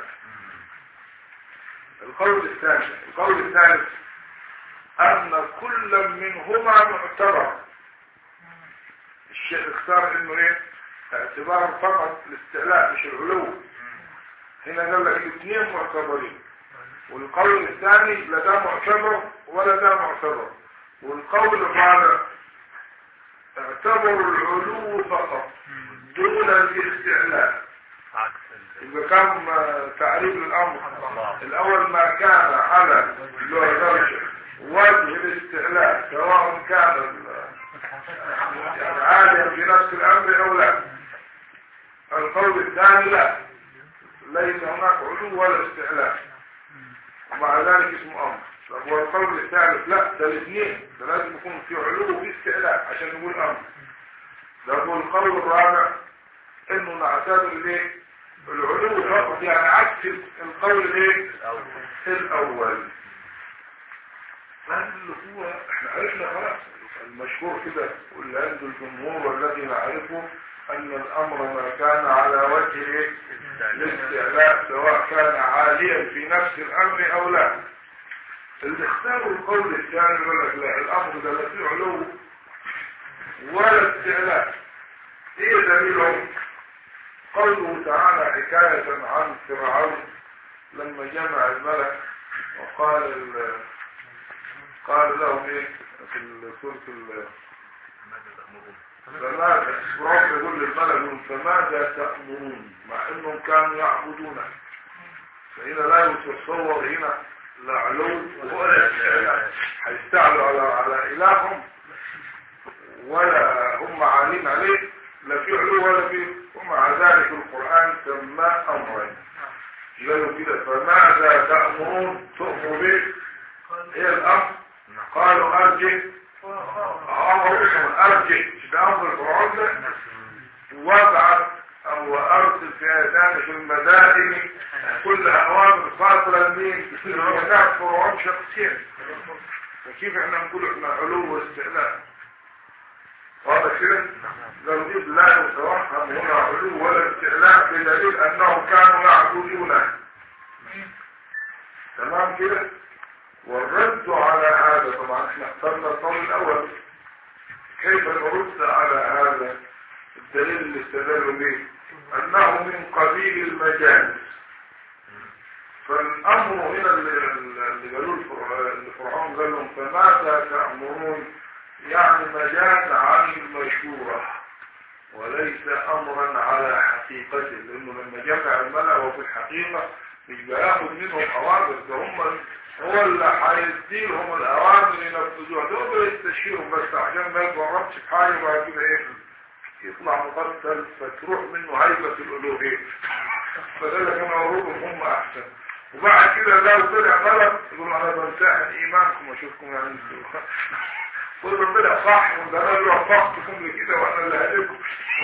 القول الثاني القول الثالث ان كل منهما معتبر الشيخ اختار انه ايه اعتبار فقط الاستعلاء مش العلو هنا قال لك الاثنين معتبرين والقول الثاني لا ده معتبر ولا ده معتبر والقول الرابع اعتبروا العلو فقط دون الاستعلاء عكس يبقى كم آه، تعريف للامر الاول ما كان على اللي هو درجه وجه الاستعلاء سواء كان ال- يعني عاليا في نفس الامر او لا القول الثاني لا ليس هناك علو ولا استعلاء ومع ذلك اسمه امر طب والقول الثالث لا ده الاثنين ده لازم يكون في علو وفي استعلاء عشان نقول امر ده هو القول الرابع انه نعتبر ليه العلو فقط يعني عكس القول الايه الاول اللي هو احنا عرفنا خلاص المشهور كده واللي عنده الجمهور والذي نعرفه ان الامر ما كان على وجه ايه الاستعلاء سواء كان عاليا في نفس الامر او لا اللي اختاروا القول الثاني يقول لك لا الامر ده لا فيه علو ولا استعلاء ايه دليلهم قوله تعالى حكاية عن فرعون لما جمع الملك وقال ال... قال لهم ايه في سورة ال... فماذا رب يقول للملك فماذا تأمرون مع انهم كانوا يعبدونه فهنا لا يتصور هنا لا علو ولا استعلاء هيستعلوا على على الههم ولا هم عالين عليه لا في علو ولا في ومع ذلك القرآن سماه أمرين قالوا كده فماذا تأمرون تؤمر به هي الأمر قالوا أرجع أمر اسمه أرجع مش ده أمر الفرعون ده وابعث أو أرسل في آذان في المدائن كل أوامر فاصلة لمين هناك فرعون شخصين فكيف احنا نقول احنا علو واستعلاء واضح كده لو إذ لا يتوهم هنا علو ولا استعلاء بدليل أنهم كانوا يعبدونه تمام كده والرد على هذا طبعا احنا اخترنا القول الأول كيف نرد على هذا الدليل اللي استدلوا به أنه من قبيل المجاز فالأمر هنا اللي, اللي قالوا الفر- اللي فرعون قال لهم فماذا تأمرون يعني مجاز عن المشورة وليس أمرا على حقيقته لأنه لما جمع الملأ وفي الحقيقة مش بياخد منهم أوامر ده هم هو اللي هيديلهم الأوامر ينفذوها دول بيستشيرهم بس عشان ما يتورطش في حاجة وبعد كده إيه يطلع مقتل فتروح منه هيبة الألوهية فذلك أنا أقولهم هم أحسن وبعد كده لو طلع غلط يقول أنا بمتحن إيمانكم وأشوفكم يعني كل طلع صح وده أنا اللي وفقتكم لكده وأنا اللي هديكم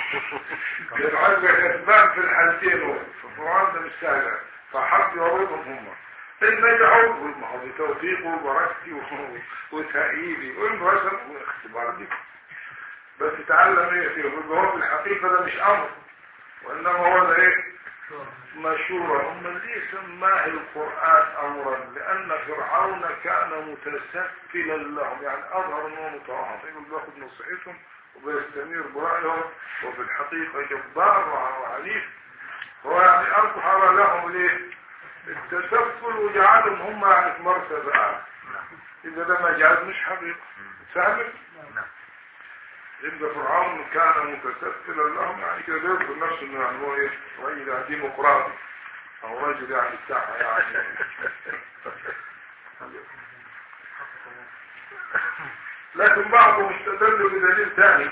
يبقى كسبان في الحالتين هو فالقرآن ده مش سهل فحب يعرضهم هم إن نجحوا يقول ما هو بتوفيقه وبركتي و- وتأييدي والمرسل واختبار دي بس تعلم ايه فيه يبقى هو في الحقيقة ده مش امر وانما هو ده ايه مشورة هم ليه سماه القرآن امرا لان فرعون كان متسفلا لهم يعني اظهر انه متواضع يقول باخد نصيحتهم وبيستمر برأيهم وفي الحقيقة جبار وعنيف هو يعني اظهر لهم ليه التسفل وجعلهم هم يعني في مرتبة أعلى. إذا ده مجاز مش حقيقة سهل نعم إن فرعون كان متسفلا لهم يعني كده بيذكر نفسه إنه يعني هو إيه رجل يعني ديمقراطي أو رجل يعني بتاع يعني لكن بعضهم استدل بدليل ثاني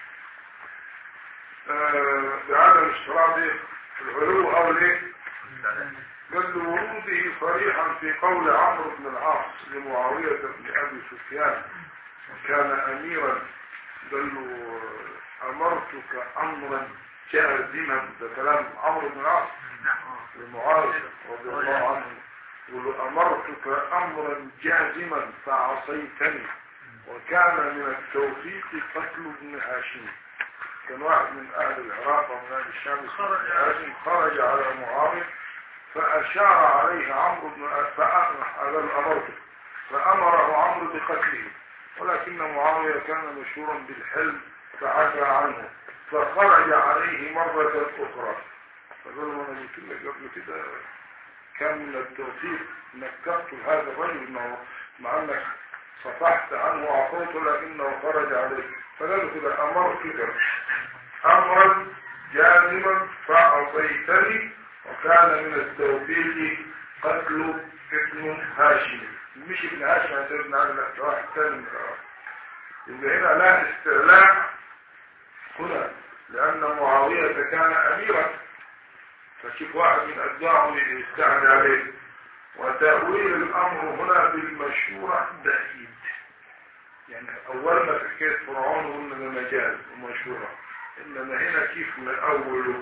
آه، بعدم اشتراط إيه؟ العلو أو ليه قال لوروده صريحا في قول عمرو بن العاص لمعاوية بن أبي سفيان كان أميرا قال له أمرتك أمرا جازما ده كلام عمرو بن العاص لمعاوية رضي الله عنه يقول له أمرتك أمرا جازما فعصيتني وكان من التوفيق قتل ابن هاشم كان واحد من أهل العراق ومن أهل الشام اسمه ابن هاشم خرج على معاوية فأشار عليه عمرو بن هذا الأمر فأمره عمرو بقتله ولكن معاوية كان مشهورا بالحلم فعفى عنه فخرج عليه مرة أخرى فقال له أنا قلت لك قبل كده كان من التوفيق انك تقتل هذا الرجل انه مع انك صفحت عنه وعفوته لكنه خرج عليه فقال كده امرتك امرا جازما فعصيتني وكان من التوفيق قتل ابن هاشم مش ابن هاشم يا سيدنا علي لا ده واحد ثاني من العراق يبقى هنا لا استعلاء هنا لان معاويه كان اميرا فشوف واحد من أتباعه يستعمل عليه وتأويل الأمر هنا بالمشهورة بعيد يعني أول ما في حكاية فرعون قلنا ده مجاز ومشهورة إنما هنا كيف من أوله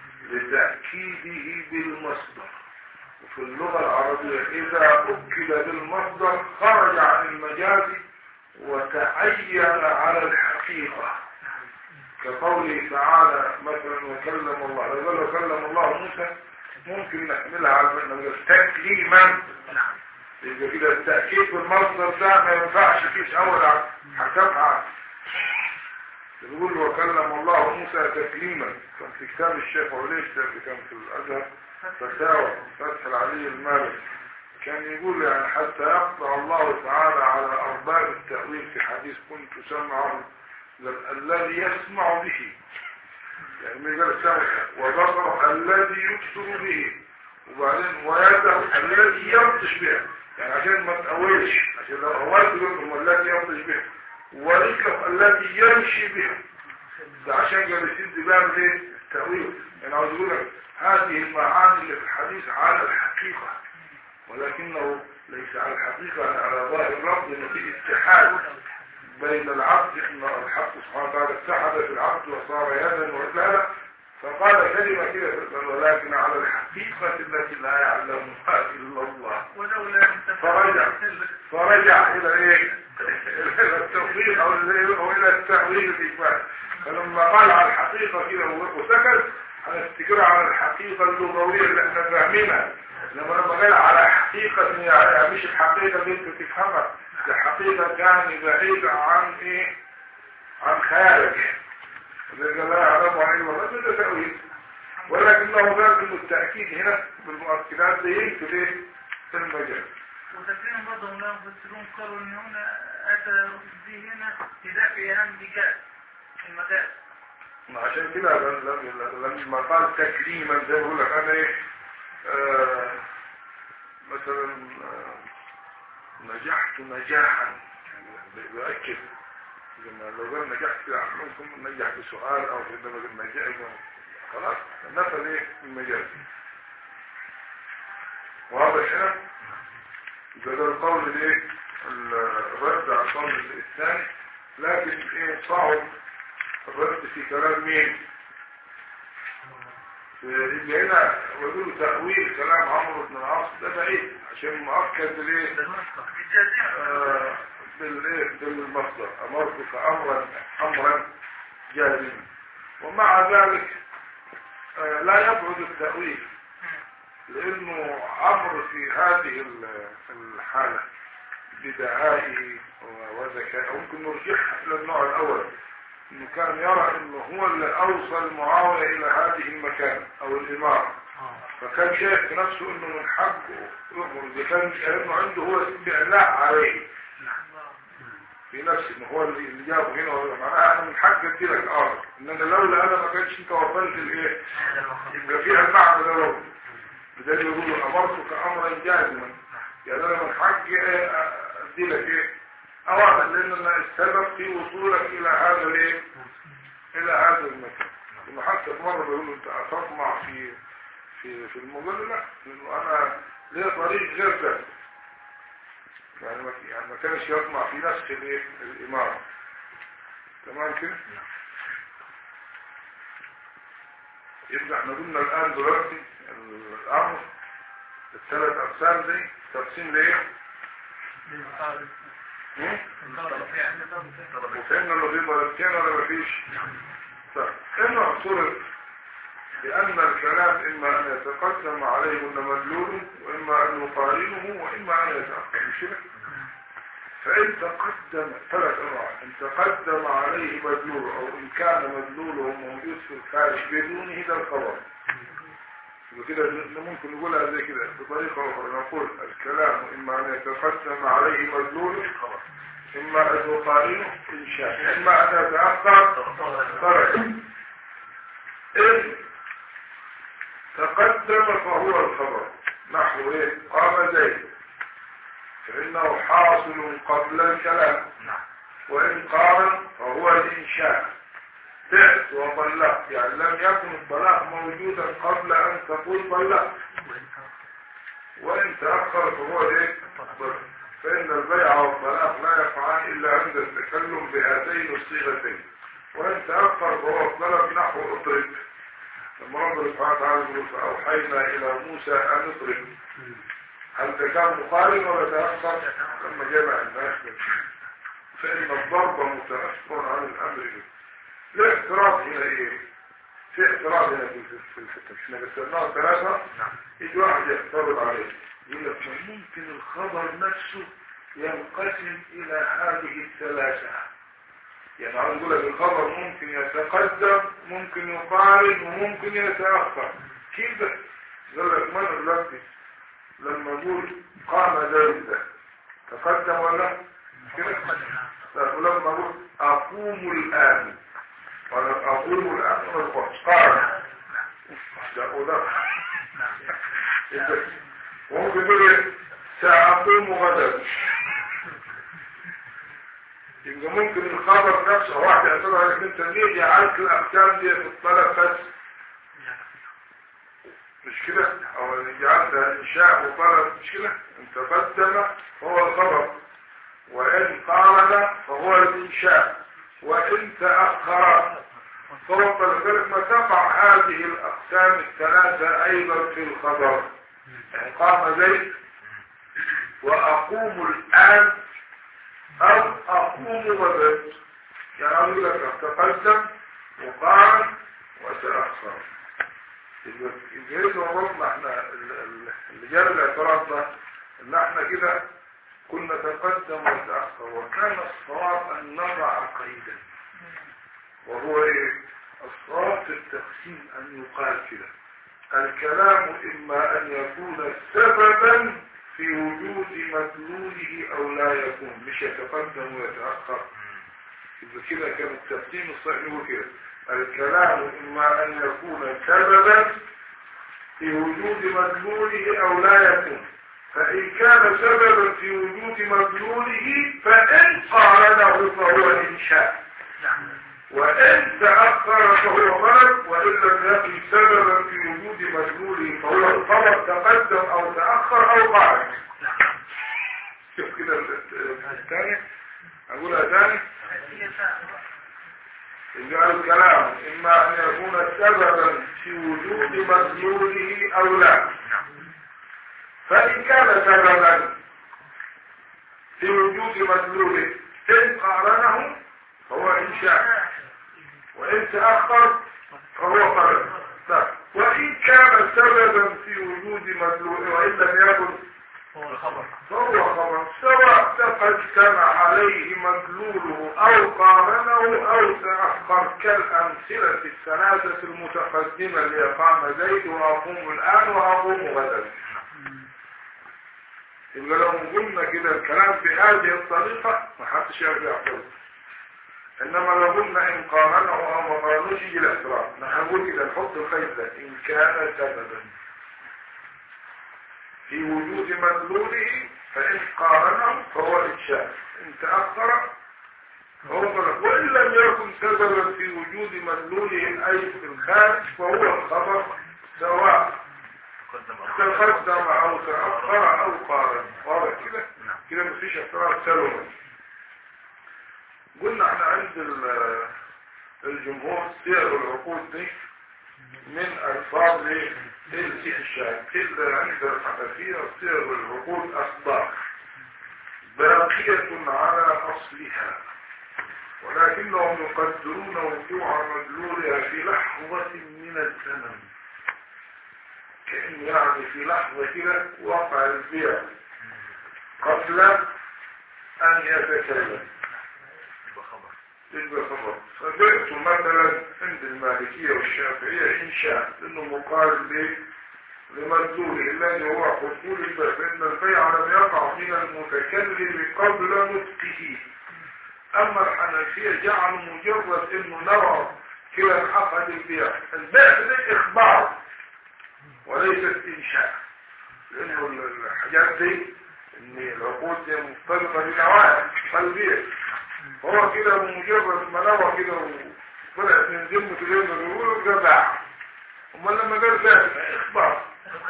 لتأكيده بالمصدر وفي اللغة العربية إذا أكد بالمصدر خرج عن المجاز وتعين على الحقيقة كقوله تعالى مثلا وكلم الله لو قال وكلم الله موسى ممكن نحملها على المعنى تكليما نعم يبقى كده التأكيد بالمصدر ده ما ينفعش فيش أول حكمها بيقول وكلم الله موسى تكليما كان في كتاب الشيخ عليش ده اللي كان في الأزهر فتاوى فتح العلي المالك كان يقول يعني حتى يقطع الله تعالى على أرباب التأويل في حديث كنت سمعه الذي يسمع به يعني من قال سمع وبصره الذي يبصر به وبعدين ويده الذي يبطش بها يعني عشان ما تقولش عشان لو أولت منهم الذي يبطش بها ورجله الذي يمشي بها ده عشان جالسين دماغ ليه التأويل يعني عاوز اقول لك هذه المعاني اللي في الحديث على الحقيقة ولكنه ليس على الحقيقة على ظاهر الرب لأنه في اتحاد بين العبد ان الحق سبحانه وتعالى اتحد في العبد وصار يدا ورجلا فقال كلمة كده ولكن على الحقيقة التي لا يعلمها إلا الله ولولا أن فرجع فرجع إلى إيه؟ إلى التوفيق أو إلى أو إلى التأويل الإجمال فلما قال على الحقيقة كده وسكت هنفتكرها على الحقيقة اللغوية اللي احنا فاهمينها لما لما قال على حقيقة يعني مش الحقيقة اللي انت تفهمها الحقيقة كان بعيد عن ايه عن خارج الذي لا يعلم عن علم الرجل ده تأويل ولكنه قال انه التأكيد هنا بالمؤكدات ده يمكن ايه في المجال وتكريم بعضهم لا يفسرون قالوا ان هنا اتى به هنا لدفع عن رجال المجال عشان كده لما لما قال تكريما زي ما بقول لك انا ايه آه مثلا آه نجحت نجاحا بأكد لما لو قال نجحت كده ممكن ننجح بسؤال او في انما نجاح خلاص نفذ ايه المجال واضح هنا ده ده القول الايه الرد على القول الثاني لكن ايه صعب الرد في كلام مين اللي هنا ويقولوا تأويل كلام عمرو بن العاص ده بعيد عشان مؤكد ليه آه بالايه بالمصدر امرتك امرا امرا جازما ومع ذلك آه لا يبعد التأويل لانه عمرو في هذه الحالة بدعائه وذكائه ممكن نرجعها الى النوع الاول انه كان يرى انه هو اللي اوصل معاوية الى هذه المكان او الامارة فكان شايف في نفسه انه من حقه يؤمر اذا كان انه عنده هو استعلاء عليه في نفسه ما هو اللي اللي جابه هنا ولا معناها انا من حقي ادي لك ارض انما لولا انا ما كانش انت وصلت الايه يبقى فيها المعنى ده لو بدل يقولوا امرتك امرا جازما يعني انا من حقي إيه ادي لك ايه اوامر لان أنا السبب في وصولك الى هذا الايه الى هذا المكان ثم حتى مرة بيقولوا انت تطمع في في في الموضوع لا لانه انا ليه طريق غير ده يعني ما يعني ما كانش يطمع في نفس الايه الامارة تمام كده يبقى احنا قلنا الان دلوقتي الامر الثلاث اقسام دي تقسيم لايه؟ هم؟ وفهمنا انه في ضربتين ولا مفيش؟ طيب انه افترض بأن الكلام إما أن يتقدم عليه مدلول وإما أن يقارنه وإما أن يتأخر مش كده؟ فإن تقدم ثلاث أنواع إن تقدم عليه مدلول أو إن كان مدلوله موجود في الخارج بدونه ده الخبر وكده ممكن نقولها زي كده بطريقة أخرى نقول الكلام إما أن يتقدم عليه مدلول إما أن يقارنه إنشاء إما أن يتأخر ترك إن تقدم فهو الخبر نحو إيه قام زيد فإنه حاصل قبل الكلام وإن قارن فهو الإنشاء بعت وطلقت يعني لم يكن الطلاق موجودا قبل أن تقول طلقت وإن تأخر فهو إيه فإن البيع والطلاق لا يقعان إلا عند التكلم بهاتين الصيغتين وإن تأخر فهو الطلب نحو اضرب لما ربنا سبحانه وتعالى يقول فأوحينا إلى موسى أن اضرب هل ده كان مقارن ولا تأخر لما جمع الناس فإن الضرب متأثر عن الأمر به لا اعتراض هنا إيه في اعتراض هنا في في الفتة احنا قسمناها ثلاثة يجي واحد يعترض عليه يقول لك ممكن الخبر نفسه ينقسم إلى هذه الثلاثة يعني عاوز اقول لك الخبر ممكن يتقدم ممكن يقارن وممكن يتأخر كيف ده؟ يقول لك من دلوقتي لما اقول قام زيد ده تقدم ولا كده طب ولما اقول اقوم الان ولا اقوم الان ولا قام ده وده ممكن يقول ساقوم غدا يبقى ممكن الخبر نفسه واحد يعتبر عليك انت ليه جعلت الاقسام دي في الطلب بس مش كده او جعلت انشاء وطلب مش كده انت قدم فهو الخبر وان قارن فهو الانشاء وان تاخر فهو فلذلك ما تقع هذه الاقسام الثلاثه ايضا في الخبر يعني قام زيد واقوم الان او اقوم غدا يعني اقول لك تقدم وقارن وتاخر يبقى وضعنا احنا اللي جاب الاعتراض ده ان احنا كده كنا تقدم وتأخر وكان الصواب ان نضع قيدا وهو ايه الصواب في التقسيم ان يقال كده الكلام اما ان يكون سببا في وجود مدلوله او لا يكون مش يتقدم ويتأخر يبقى كده كان التقسيم الصحيح هو كده الكلام إما أن يكون سببا في وجود مدلوله أو لا يكون فإن كان سببا في وجود مدلوله فإن قارنه فهو إنشاء وإن تأخر فهو غلط وإن لم يكن سببا في وجود مدلوله فهو الطلب تقدم أو تأخر أو قارن شوف كده الثاني أقولها ثاني يجعل الكلام إما أن يكون سببا في وجود مدلوله أو لا فإن كان سببا في وجود مدلوله إن قارنه فهو إنشاء وإن تأخر فهو قرن وإن كان سببا في وجود مدلوله وإن لم يكن هو الخبر فهو خبر سواء تقدم عليه مدلوله او قارنه او تأخر كالامثلة الثلاثة المتقدمة اللي قام زيد واقوم الان واقوم غدا يبقى لو قلنا كده الكلام بهذه الطريقة ما حدش يقدر يعترض انما لو قلنا ان قارنه او ما قارنوش يجي الاعتراض نحن نقول كده نحط الخيط ده ان كان سببا في وجود مدلوله فإن قارنه فهو إنشاء إن تأخر فهو غلط وإن لم يكن سببا في وجود مدلوله أي في الخارج فهو الخبر سواء تقدم أو تأخر أو قارن واضح كده كده مفيش اعتراض سلوي قلنا احنا عند ال- الجمهور سير العقود دي من ألفاظ الاستنشاق إلا عند الحنفية صيغ العقود أصداق باقية على أصلها ولكنهم يقدرون وقوع مدلولها في لحظة من الزمن كأن يعني في لحظة كده وقع البيع قبل أن يتكلم يبقى خبر فبعت مثلا عند المالكية والشافعية إنشاء إنه مقارن ب لمدلول الذي هو حصول البيع فإن البيع لم يقع من المتكلم قبل نطقه أما الحنفية جعلوا مجرد إنه نرى كلا عقد البيع البيع ده إخبار وليست إنشاء لأنه الحاجات دي إن العقود دي مختلفة بنوعها فالبيع هو كده بمجرد ما نوى كده وطلعت من ذمة اليوم الأول ده باع أمال لما قال باع إخبار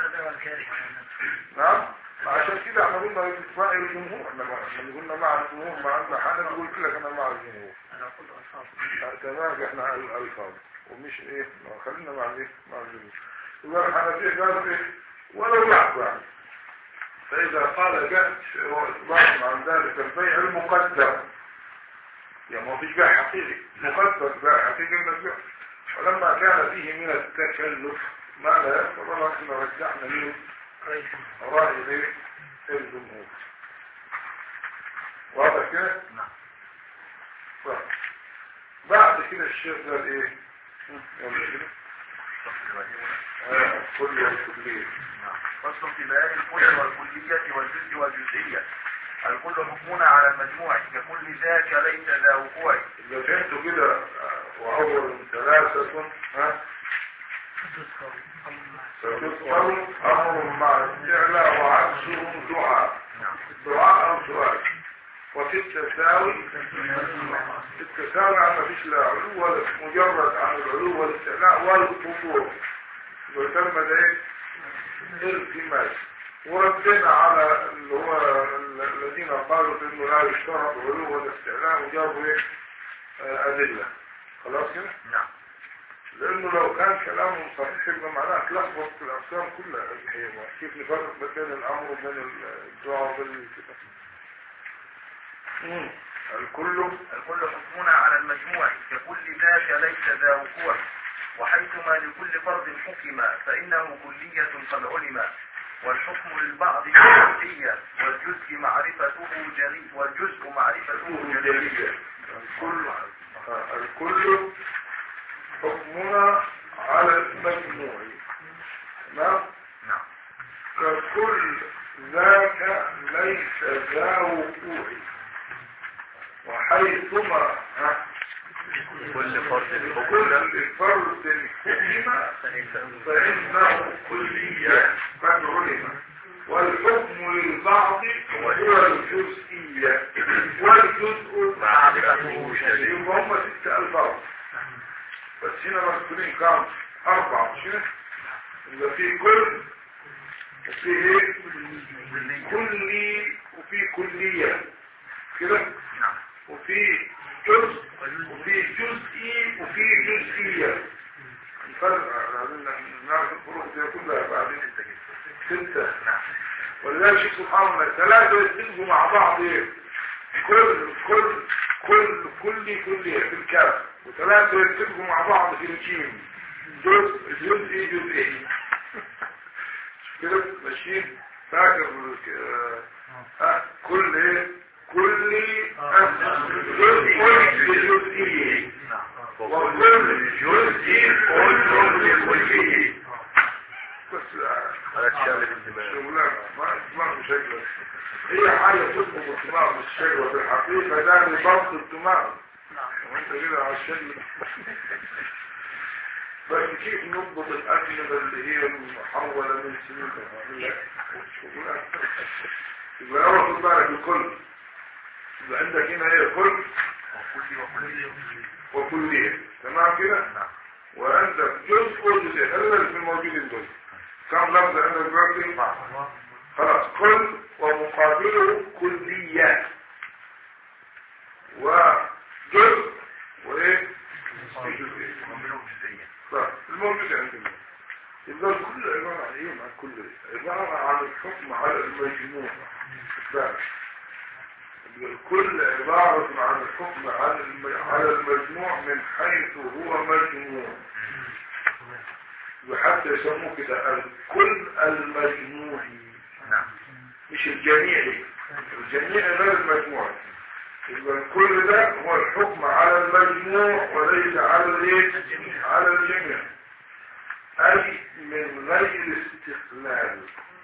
نعم عشان كده احنا قلنا اتفاق الجمهور احنا ما- احنا قلنا مع الجمهور مع ان حنا قلت لك انا مع الجمهور لا، تمام احنا ال- الفاظ ومش ايه ما خلينا مع الايه مع الجمهور يبقى الحنفية قالوا ايه ولو لحظة يعني فإذا قال جاء بعض عن ذلك البيع المقدر يعني ما فيش بيع حقيقي مقدر بيع حقيقي من البيع ولما كان فيه من التكلف ما لا يفضل احنا رجعنا له رأي ليه الجمهور واضح كده؟ نعم. طيب. بعد كده الشيخ قال ايه؟ يلا كده آه، كل والكلية فصل في بيان الكل والكلية والجزء والجزئية الكل حكمنا على المجموع ككل ذاك ليس ذا وقوع إذا فهمتوا كده آه، وأول ثلاثة ها ستذكر أمر مع الاستعلاء وعكسه دعاء دعاء أو سؤال وفي التساوي التساوي عن مفيش لا علو ولا مجرد عن العلو والاستعلاء والقبور يسمى ده ايه؟ التماس وردنا على اللي هو ال- الذين قالوا انه لا يشترط علو ولا استعلاء وجابوا ايه؟ آه، أدلة خلاص كده؟ نعم لانه لو كان كلامهم صحيح يبقى معناه تلخبط في الاقسام كلها هي كيف نفرق بين الامر وبين الدعاء وبين الكتاب مم. الكل الكل حكمنا على المجموع ككل ذاك ليس ذا وقوع وحيثما لكل فرد حكم فإنه كلية قد علم والحكم للبعض جزئية والجزء معرفته جري والجزء معرفته جري جلية الكل آه، الكل حكمنا على المجموع نعم نعم ككل ذاك ليس ذا وقوع وحيثما ها، كل فرد كل فرد حكم فإنه كلية قد علم والحكم للبعض هو الجزئية والجزء معرفته شديد. يبقى هم ست ألفاظ بس هنا مذكورين كام؟ أربعة مش كده؟ يبقى في كل وفي ايه؟ كلي وفي كلية كده؟ نعم وفي جزء وفي جزئي وفي جزئية الفرق عايزين نعرف الفروق دي كلها بعدين ستة نعم ولذلك سبحان الله ثلاثة يتفقوا مع بعض ايه كل كل كل كل كلية في الكاف وثلاثة يتفقوا مع بعض في الجيم جزء جزئي جزئي كده ماشيين فاكر آه، آه، كل ايه كل آه، جزء بجزئيه وكل جزء كل بكليه بس آه، على الشامل الدماغ شغلانة ما ما بشكل هي حاجة تطلب الدماغ بالشكل في الحقيقة ده لضبط الدماغ وانت كده على الشكل بس كيف نضبط الأجنبة اللي هي المحولة من سنين شغلانة يبقى أول خد بالك الكل يبقى عندك هنا هي كل وكلية تمام كده وعندك جزء وجزء هذا اللي في الموجودين دول كم لفظ عندك دلوقتي خلاص كل ومقابله كلية وجزء وايه جزئية طيب، الموجود عندنا يبقى الكل عبارة عن ايه عن كل عبارة عن الحكم على المجموع بقى. يبقى الكل عبارة عن الحكم على الم- على المجموع من حيث هو مجموع وحتى يسموه كده الكل المجموعي نعم مش الجميعي الجميع غير المجموع يبقى الكل ده هو الحكم على المجموع وليس على الايه على الجميع اي من غير استقلال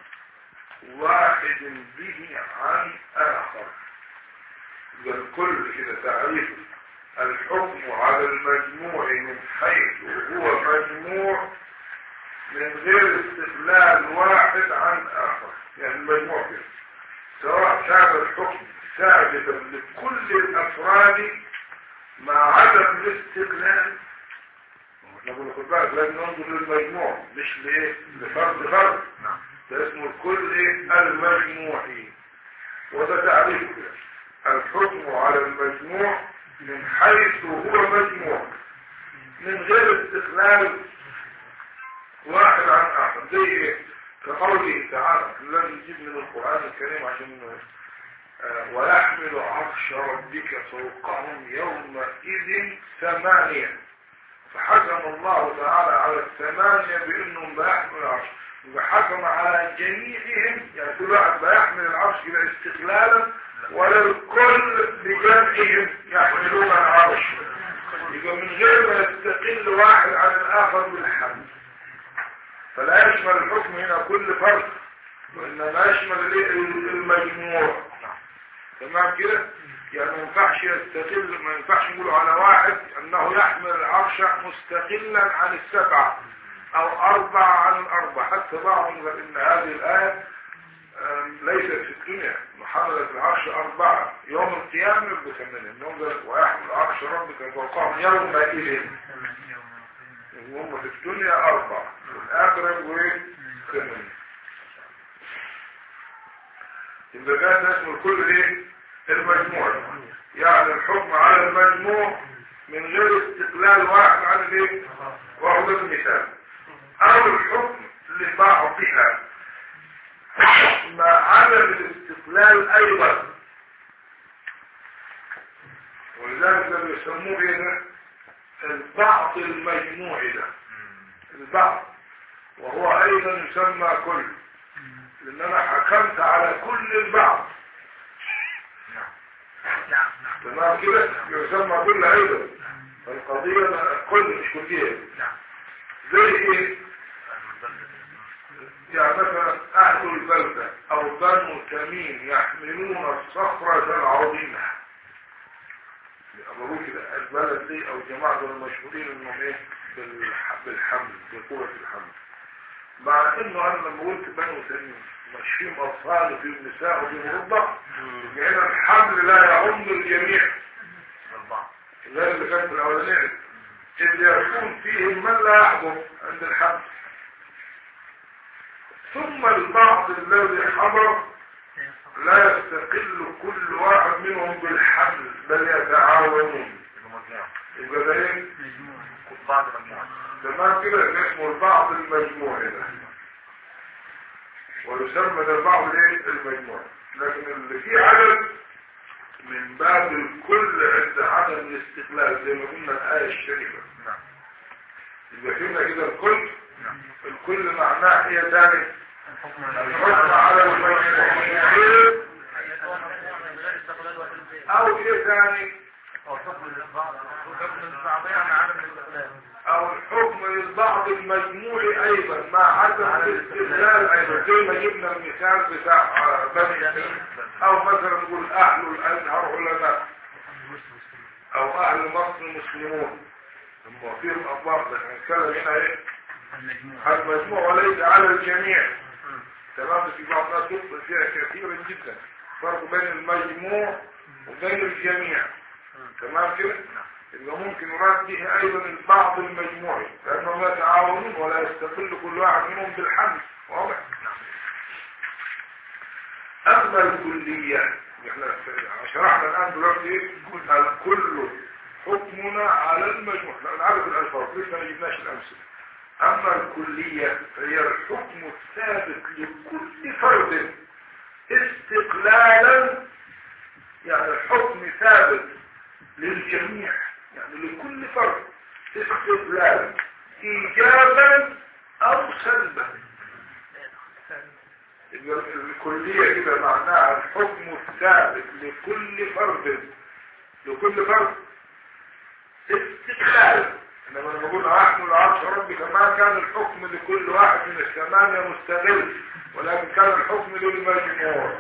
واحد به عن اخر يبقى الكل كده تعريف الحكم على المجموع من حيث هو مجموع من غير استقلال واحد عن اخر يعني المجموع كده سواء كان الحكم ثابتا لكل الافراد مع عدم الاستقلال نقول خد بالك لازم ننظر للمجموع مش لايه لفرد فرد ده اسمه الكل ايه المجموعي وده تعريف كده الحكم على المجموع من حيث هو مجموع من غير استقلال واحد عن اخر زي ايه كقوله تعالى لازم نجيب من القرآن الكريم عشان آه، ويحمل عرش ربك فوقهم يومئذ ثمانية فحكم الله تعالى على الثمانية بأنهم بيحمل العرش وحكم على جميعهم يعني كل واحد بيحمل العرش كده استقلالا ولا الكل بجمعهم يحملون العرش يبقى من غير ما يستقل واحد عن الآخر بالحمل فلا يشمل الحكم هنا كل فرد وإنما يشمل الايه؟ المجموع تمام كده يعني ما ينفعش يستقل ما ينفعش نقول على واحد انه يحمل العرش مستقلا عن السبعة او اربعة عن الاربعة حتى بعضهم قال ان هذه الآية آم، ليست في الدنيا محملة العرش اربعة يوم القيامة يبقوا ثمانية إنهم قال ويحمل عرش ربك فوقهم يومئذ هم في الدنيا أربعة والآخرة يبقوا إيه؟ ثمانية يبقى ده اسمه الكل إيه؟ المجموع يعني الحكم على المجموع من غير استقلال واحد عن الإيه؟ وهو المثال أو الحكم لبعضها مع عدم الاستقلال أيضا ولذلك لما يسموه إيه ده؟ البعض المجموعي ده البعض وهو ايضا يسمى كل لان انا حكمت على كل البعض تمام كده يسمى كل ايضا القضية كل مش كلية زي ايه يعني مثلا اهل البلدة او بنو تميم يحملون الصخرة العظيمة أبروه كده البلد دي أو جماعة دول المشهورين إنهم إيه بالح- بالحمل بقوة الحمل مع إنه أنا لما قلت بنو تميم ماشيين أطفال في النساء وفي مرضع لأن الحمل لا يعم الجميع غير اللي كان في الأولانية إذ يكون فيهم من لا يحضر عند الحمل ثم البعض الذي حضر لا يستقل كل واحد منهم بالحمل بل يتعاونون يبقى ده ايه بعض مجموعة تمام كده ده اسمه البعض المجموعي ده ويسمى ده البعض الايه المجموعي لكن اللي فيه عدد من باب الكل عند عدم الاستقلال زي ما قلنا الآية الشريفة نعم يبقى فينا كده الكل الكل معناه هي ثاني الحكم على المجموع او شيء ثاني او حكم للبعض حكم للبعض يعني عدم الاستقلال او الحكم للبعض المجموع ايضا مع عدم الاستقلال ايضا زي ما جبنا المثال بتاع بني او مثلا نقول اهل الازهر علماء او اهل مصر مسلمون لما فيهم اطباق لكن نتكلم هنا ايه المجموع وليس على الجميع تمام في بعض الناس يخطئ فيها كثيرا جدا فرق بين المجموع وبين الجميع تمام كده يبقى ممكن يراد به ايضا البعض المجموعي لانهم يتعاونون ولا يستقل كل واحد منهم بالحمل واضح اما الكليه احنا شرحنا الان دلوقتي ايه الكل حكمنا على المجموع احنا عدد الالفاظ لسه ما جبناش الامثله اما الكليه فهي الحكم الثابت لكل فرد استقلالا يعني الحكم ثابت للجميع يعني لكل فرد استقلالا ايجابا او سلبا يبقى الكلية كده معناها الحكم الثابت لكل فرد لكل فرد استقلالا انما لما قلنا احمل عرش ربك ما كان الحكم لكل واحد من الثمانية مستقل ولكن كان الحكم للمجموع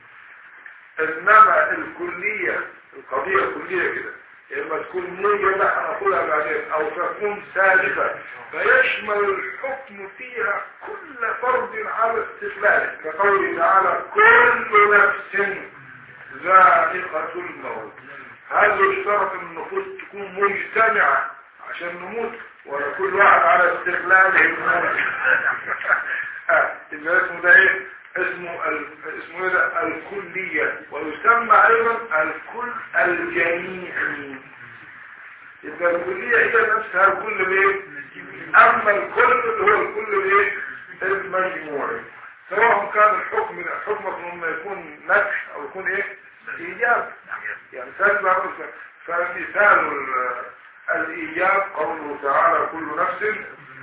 انما الكلية القضية الكلية كده اما تكون موجبة هنقولها بعدين او تكون سالبة فيشمل الحكم فيها كل فرد على استقلاله كقوله تعالى كل نفس ذائقة الموت هل يشترط ان النفوس تكون مجتمعة عشان نموت ولا كل واحد على استقلاله يموت اه يبقى اسمه ده ايه اسمه ال... اسمه ايه ده الكلية ويسمى ايضا الكل الجميعي يبقى الكلية هي نفسها الكل بايه اما الكل اللي هو الكل بايه المجموعي سواء كان الحكم الحكم انه يكون نفس او يكون ايه ايجاب يعني سلب فمثال الايجاب قوله تعالى كل نفس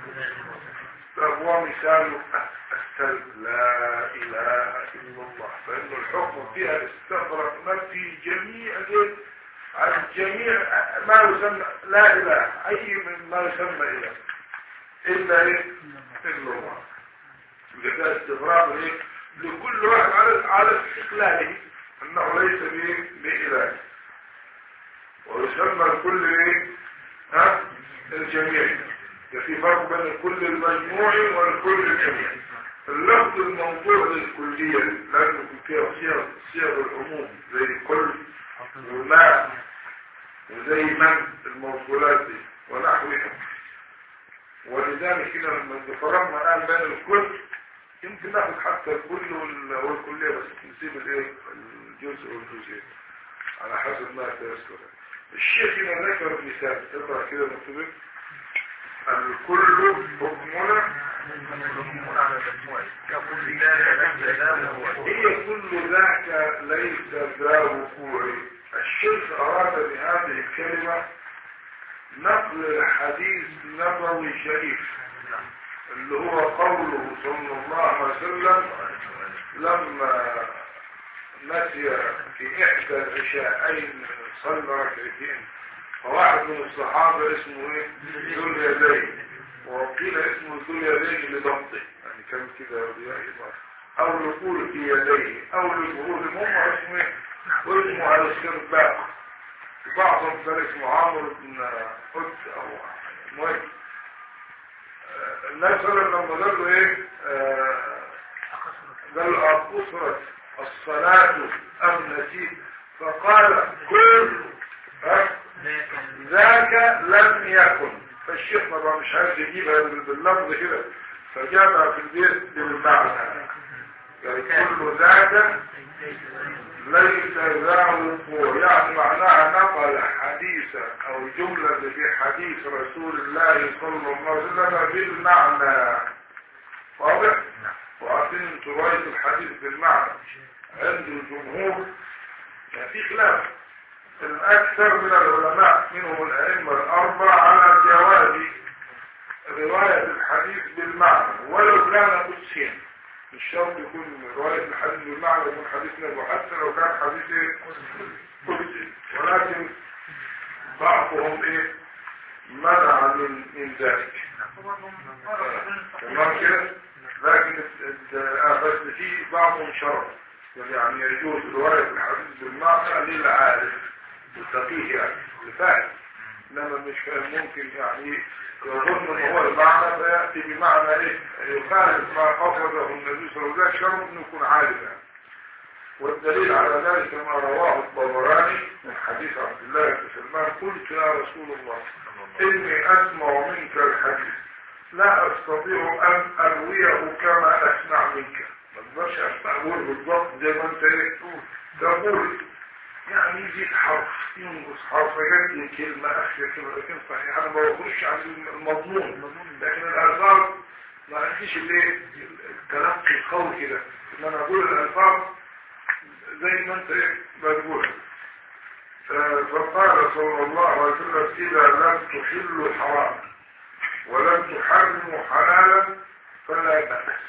فهو مثال السلب لا اله الا الله فان الحكم فيها استغرق نفسي جميع عن جميع ما يسمى لا اله اي من ما يسمى اله الا ايه الا الله ده استغراق ايه لكل واحد على على استقلاله انه ليس بايه باله ويسمى الكل ايه ها الجميع في فرق بين الكل المجموعي والكل الجميعي اللفظ الموضوع للكلية لأنه فيها صيغ صيغ العموم زي كل وما وزي من الموصولات دي ونحوها ولذلك كده لما تفرقنا الآن بين الكل يمكن ناخد حتى الكل والكلية بس نسيب الايه الجزء والجزئين على حسب ما تيسر الشيخ هنا ذكر مثال اقرا كده مكتوبين الكل حكمنا هي كل ذاك ليس ذا وقوع الشيخ أراد بهذه الكلمة نقل الحديث نبوي شريف اللي هو قوله صلى الله عليه وسلم لما نسي في إحدى العشاءين صلى ركعتين فواحد من الصحابة اسمه ايه ذو اليدين وقيل اسمه ذو اليدين لضبطه يعني كان كده او لقول في يديه او لجهود هم اسمه ايه واسمه على السرباق بعضهم كان اسمه عمرو بن قد او مهم الناس لما قال له ايه قال له أبصرت الصلاة أم نسيت فقال كل ذاك لم يكن فالشيخ ما مش عايز يجيبها باللفظ كده فجابها في البيت بالمعنى يعني كل ذاك ليس ذا وقوع يعني معناها نقل حديثا او جملة في حديث رسول الله صلى الله عليه وسلم بالمعنى واضح؟ وعارفين انتوا رواية الحديث بالمعنى عند الجمهور يعني في خلاف الأكثر من العلماء منهم الأئمة الأربعة على جواز رواية الحديث بالمعنى ولو كان قدسيا مش شرط يكون رواية الحديث بالمعنى يكون حديث نبوي حتى لو كان حديث ايه قدسي ولكن بعضهم ايه منع من من ذلك وبرضه فرق بين تمام الصحيح كده لكن ال- ال- آه، بس في بعضهم شرط يعني يجوز رواية الحديث بالمعنى للعارف الفقيه يعني اللي فاهم انما مش فاهم ممكن يعني يظن ان هو المعنى فياتي بمعنى ايه يخالف ما قصده النبي صلى الله عليه وسلم شرط انه يكون عارف يعني والدليل على ذلك ما رواه الطبراني من حديث عبد الله بن سلمان قلت يا رسول الله اني اسمع منك الحديث لا استطيع ان ارويه كما اسمع منك ما اقدرش اسمع اقول بالضبط زي ما انت ايه تقول يعني يزيد حرف ينقص حرف يجي كلمة أخير كلمة لكن صحيح أنا ما بقولش عن المضمون لكن الألفاظ ما عنديش اللي التلقي القوي كده إن أنا أقول الألفاظ زي ما أنت إيه بتقول ف- فقال صلى الله عليه وسلم إذا لم تحلوا حراما ولم تحرموا حلالا فلا بأس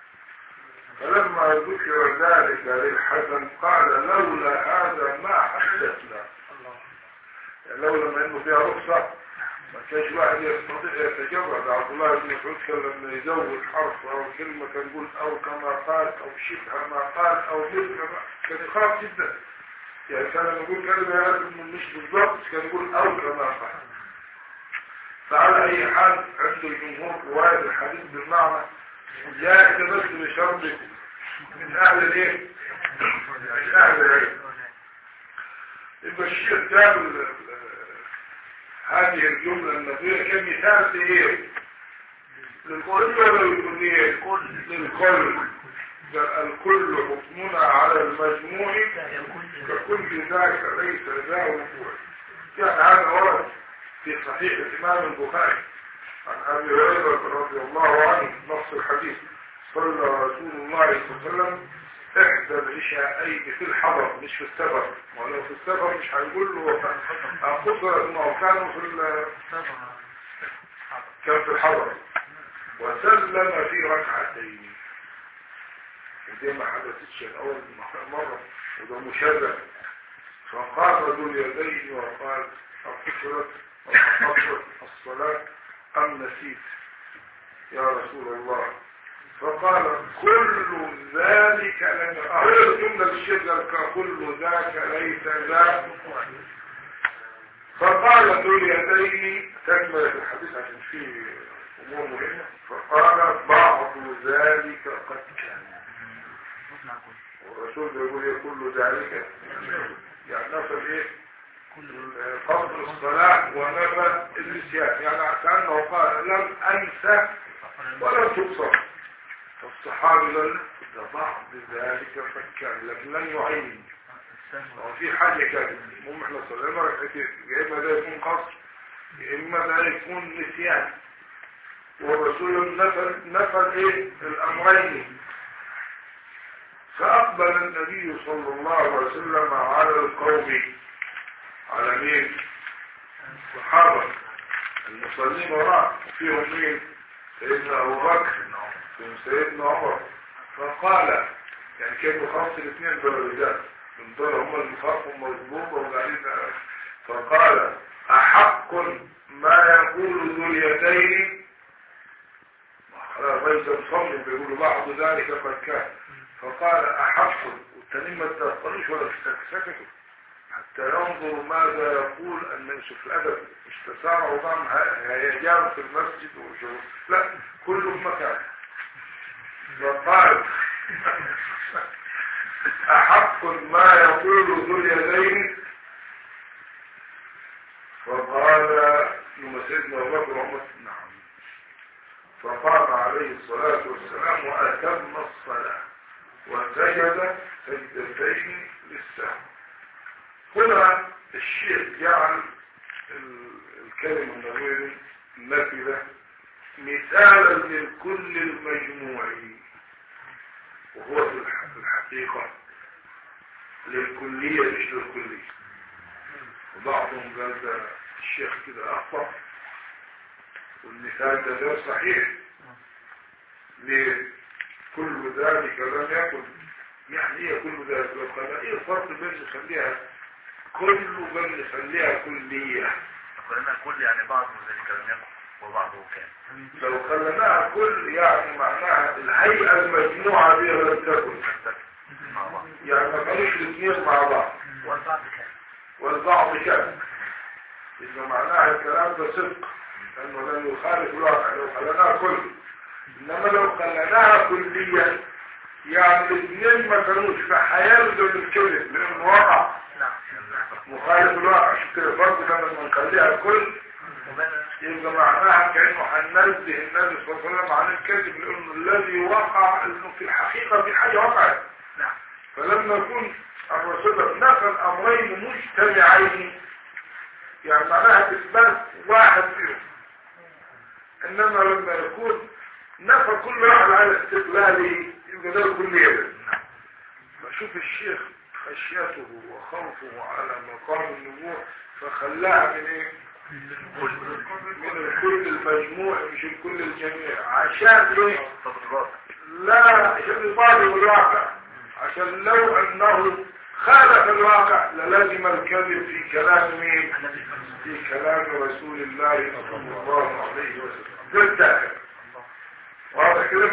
فلما ذكر ذلك للحسن قال لولا هذا ما حدثنا يعني لولا ما انه فيها رخصة ما كانش واحد يستطيع يتجرد عبد الله بن مسعود كان لما يزود حرف او كلمة كان يقول او كما قال او شبه ما قال او مثل ما كان يخاف جدا يعني كان لما يقول كلمة يعرف انه مش بالضبط كان يقول او كما قال فعلى اي حال عند الجمهور رواية الحديث بالمعنى جاء بس بشرط من اهل الايه من اهل العلم يبقى الشيخ جاب ال- ال- هذه الجملة النظيرة كمثال لايه للكل ولا للكلية للكل قال الكل حكمنا على المجموع ككل ذاك ليس ذا وقوع يعني هذا ورد في صحيح الإمام البخاري عن أبي هريرة رضي الله عنه نص الحديث صلى رسول الله صلى الله عليه وسلم إحدى العشاءين في الحضر مش في السفر ولو في السفر مش هيقول له قصر إنه كانوا في ال- كان في الحضر وسلم في ركعتين ودي ما حدثتش الأول مرة وده مشرع فقال ذو اليدين وقال أقصرت أقصرت الصلاة أم نسيت يا رسول الله فقال كل ذلك لم أهل الجملة الشجر كل ذاك ليس ذا فقال ذو اليدين تكمل الحديث عشان فيه أمور مهمة فقال بعض ذلك قد كان والرسول بيقول ايه كل ذلك يعني نفى ايه فضل الصلاة ونفى النسيان يعني كأنه قال لم أنسى ولم تبصر فالصحابي لن ده بعض ذلك فكان لكن لن يعين هو في حاجة كانت المهم احنا صلينا ركعتين يا إما ده يكون قصر يا إما ده يكون نسيان والرسول نفى نفى ايه الأمرين فأقبل النبي صلى الله عليه وسلم على القوم على مين الصحابة المصلين وراء فيهم مين سيدنا أبو بكر فيهم سيدنا عمر فقال يعني كانوا خمس الاثنين دول الرجال من دول هم المخاف مظبوط وقاعدين فقال أحق ما يقول ذو اليدين خلاص ليس مصمم بيقولوا بعض ذلك قد كان فقال أحق والتانيين ما تأخرش ولا سكتوا حتى ينظر ماذا يقول أن في الأدب مش تسارعوا بقى هيجان في المسجد وشو لا كل مكان وقال أحق ما يقول ذو اليدين فقال لما سيدنا أبو بكر وعمر نعم فقام عليه الصلاة والسلام وأتم الصلاة وسجد سجدتين للسهو هنا الشيخ جعل الكلمة النبوية النافذة مثالا للكل المجموعي وهو في الحقيقة للكلية مش للكلية وبعضهم قال ده الشيخ كده أخطأ والمثال ده غير صحيح ليه؟ كل ذلك لم يكن يعني ايه كل ذلك لو خلى ايه الفرق بين نخليها كل وبين نخليها كلية فقلنا كل يعني بعض ذلك لم يكن وبعضه كان لو خلناها كل يعني معناها الهيئة المجموعة دي لم تكن مع بعض يعني ما كانوش الاثنين مع بعض والبعض كان والبعض كان إذا معناها الكلام ده صدق لأنه لم يخالف الواقع لو خلناها كل إنما لو خلناها كليا يعني الاثنين ما كانوش في حياته الكلم لأنه وقع نعم مخالف الواقع عشان كده برضه لما نخليها كل يبقى معناها كأنه هننزه النبي صلى الله عليه وسلم عن الكذب لأنه الذي وقع إنه في الحقيقة في حاجة وقعت نعم فلما يكون الرسول نفى الأمرين مجتمعين يعني معناها إثبات واحد فيهم إنما لما يكون نفى كل واحد على استقلاله يبقى ده كلية بشوف الشيخ خشيته وخوفه على مقام النبوة فخلاها من ايه من الكل المجموع مش الكل الجميع عشان ايه تفضيلات لا عشان يطابق الواقع عشان لو انه خالف الواقع للازم الكذب في كلام مين في كلام رسول الله صلى الله عليه وسلم ده الداخل واضح كده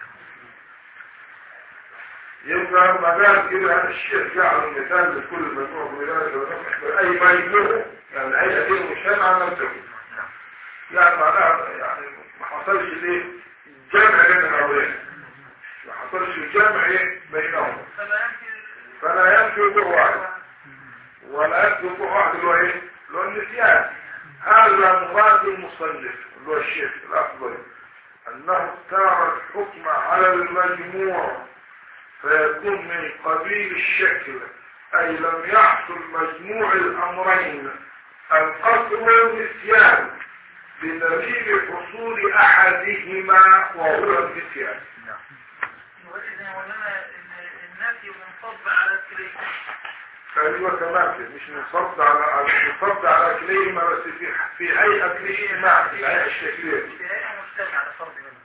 يبقى ما دام كده هذا الشيخ جعل مثال لكل مجموعة من ذلك اي مجموعة يعني الهيئة دي مجتمعة لم تكن يعني معناها يعني ما حصلش ليه جمع بين الامرين ما حصلش جمع إيه بينهم فلا يمكن فلا ينفي وضوح واحد ولا ينفي وضوح واحد اللي هو ايه اللي هو النسيان هذا مراد المصنف اللي هو الشيخ الافضل انه اختار الحكم على المجموع فيكون من قبيل الشكل اي لم يحصل مجموع الامرين القصر والنسيان بدليل حصول احدهما وهو النسيان وإذا مولانا ال- النفي منصب على الكلية ايوه كمان كده، مش منصب على على- منصب على كليهما بس في في هيئه الاجتماع في الهيئه الشكليه في هيئة مجتمعة على فرض منه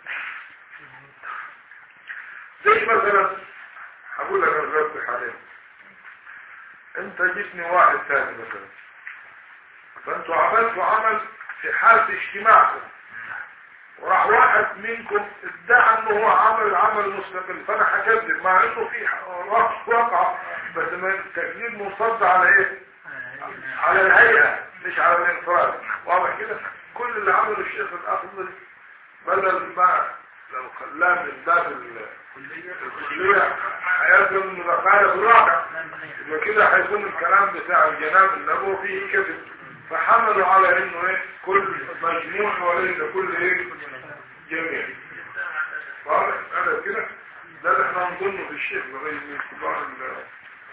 زي مثلا هقول لك انا دلوقتي حاليا انت جبتني واحد ثاني مثلا فانتوا عملتوا عمل في حالة اجتماعكم وراح واحد منكم ادعى انه هو عمل عمل مستقل فانا هكذب مع انه في ح- واقع بس ما التكذيب منصب على ايه على الهيئة مش على الانفراد واضح كده كل اللي عمله الشيخ الافضل بدل ما لو خلاه من باب ال- الكلية هيكون متخالف الواقع يبقى كده هيكون الكلام بتاع الجناب اللي هو فيه كذب فحملوا على انه ايه كل مجموع وليس كل ايه جميع واضح انا كده ده اللي احنا نظنه في الشيخ لغايه من كبار ال-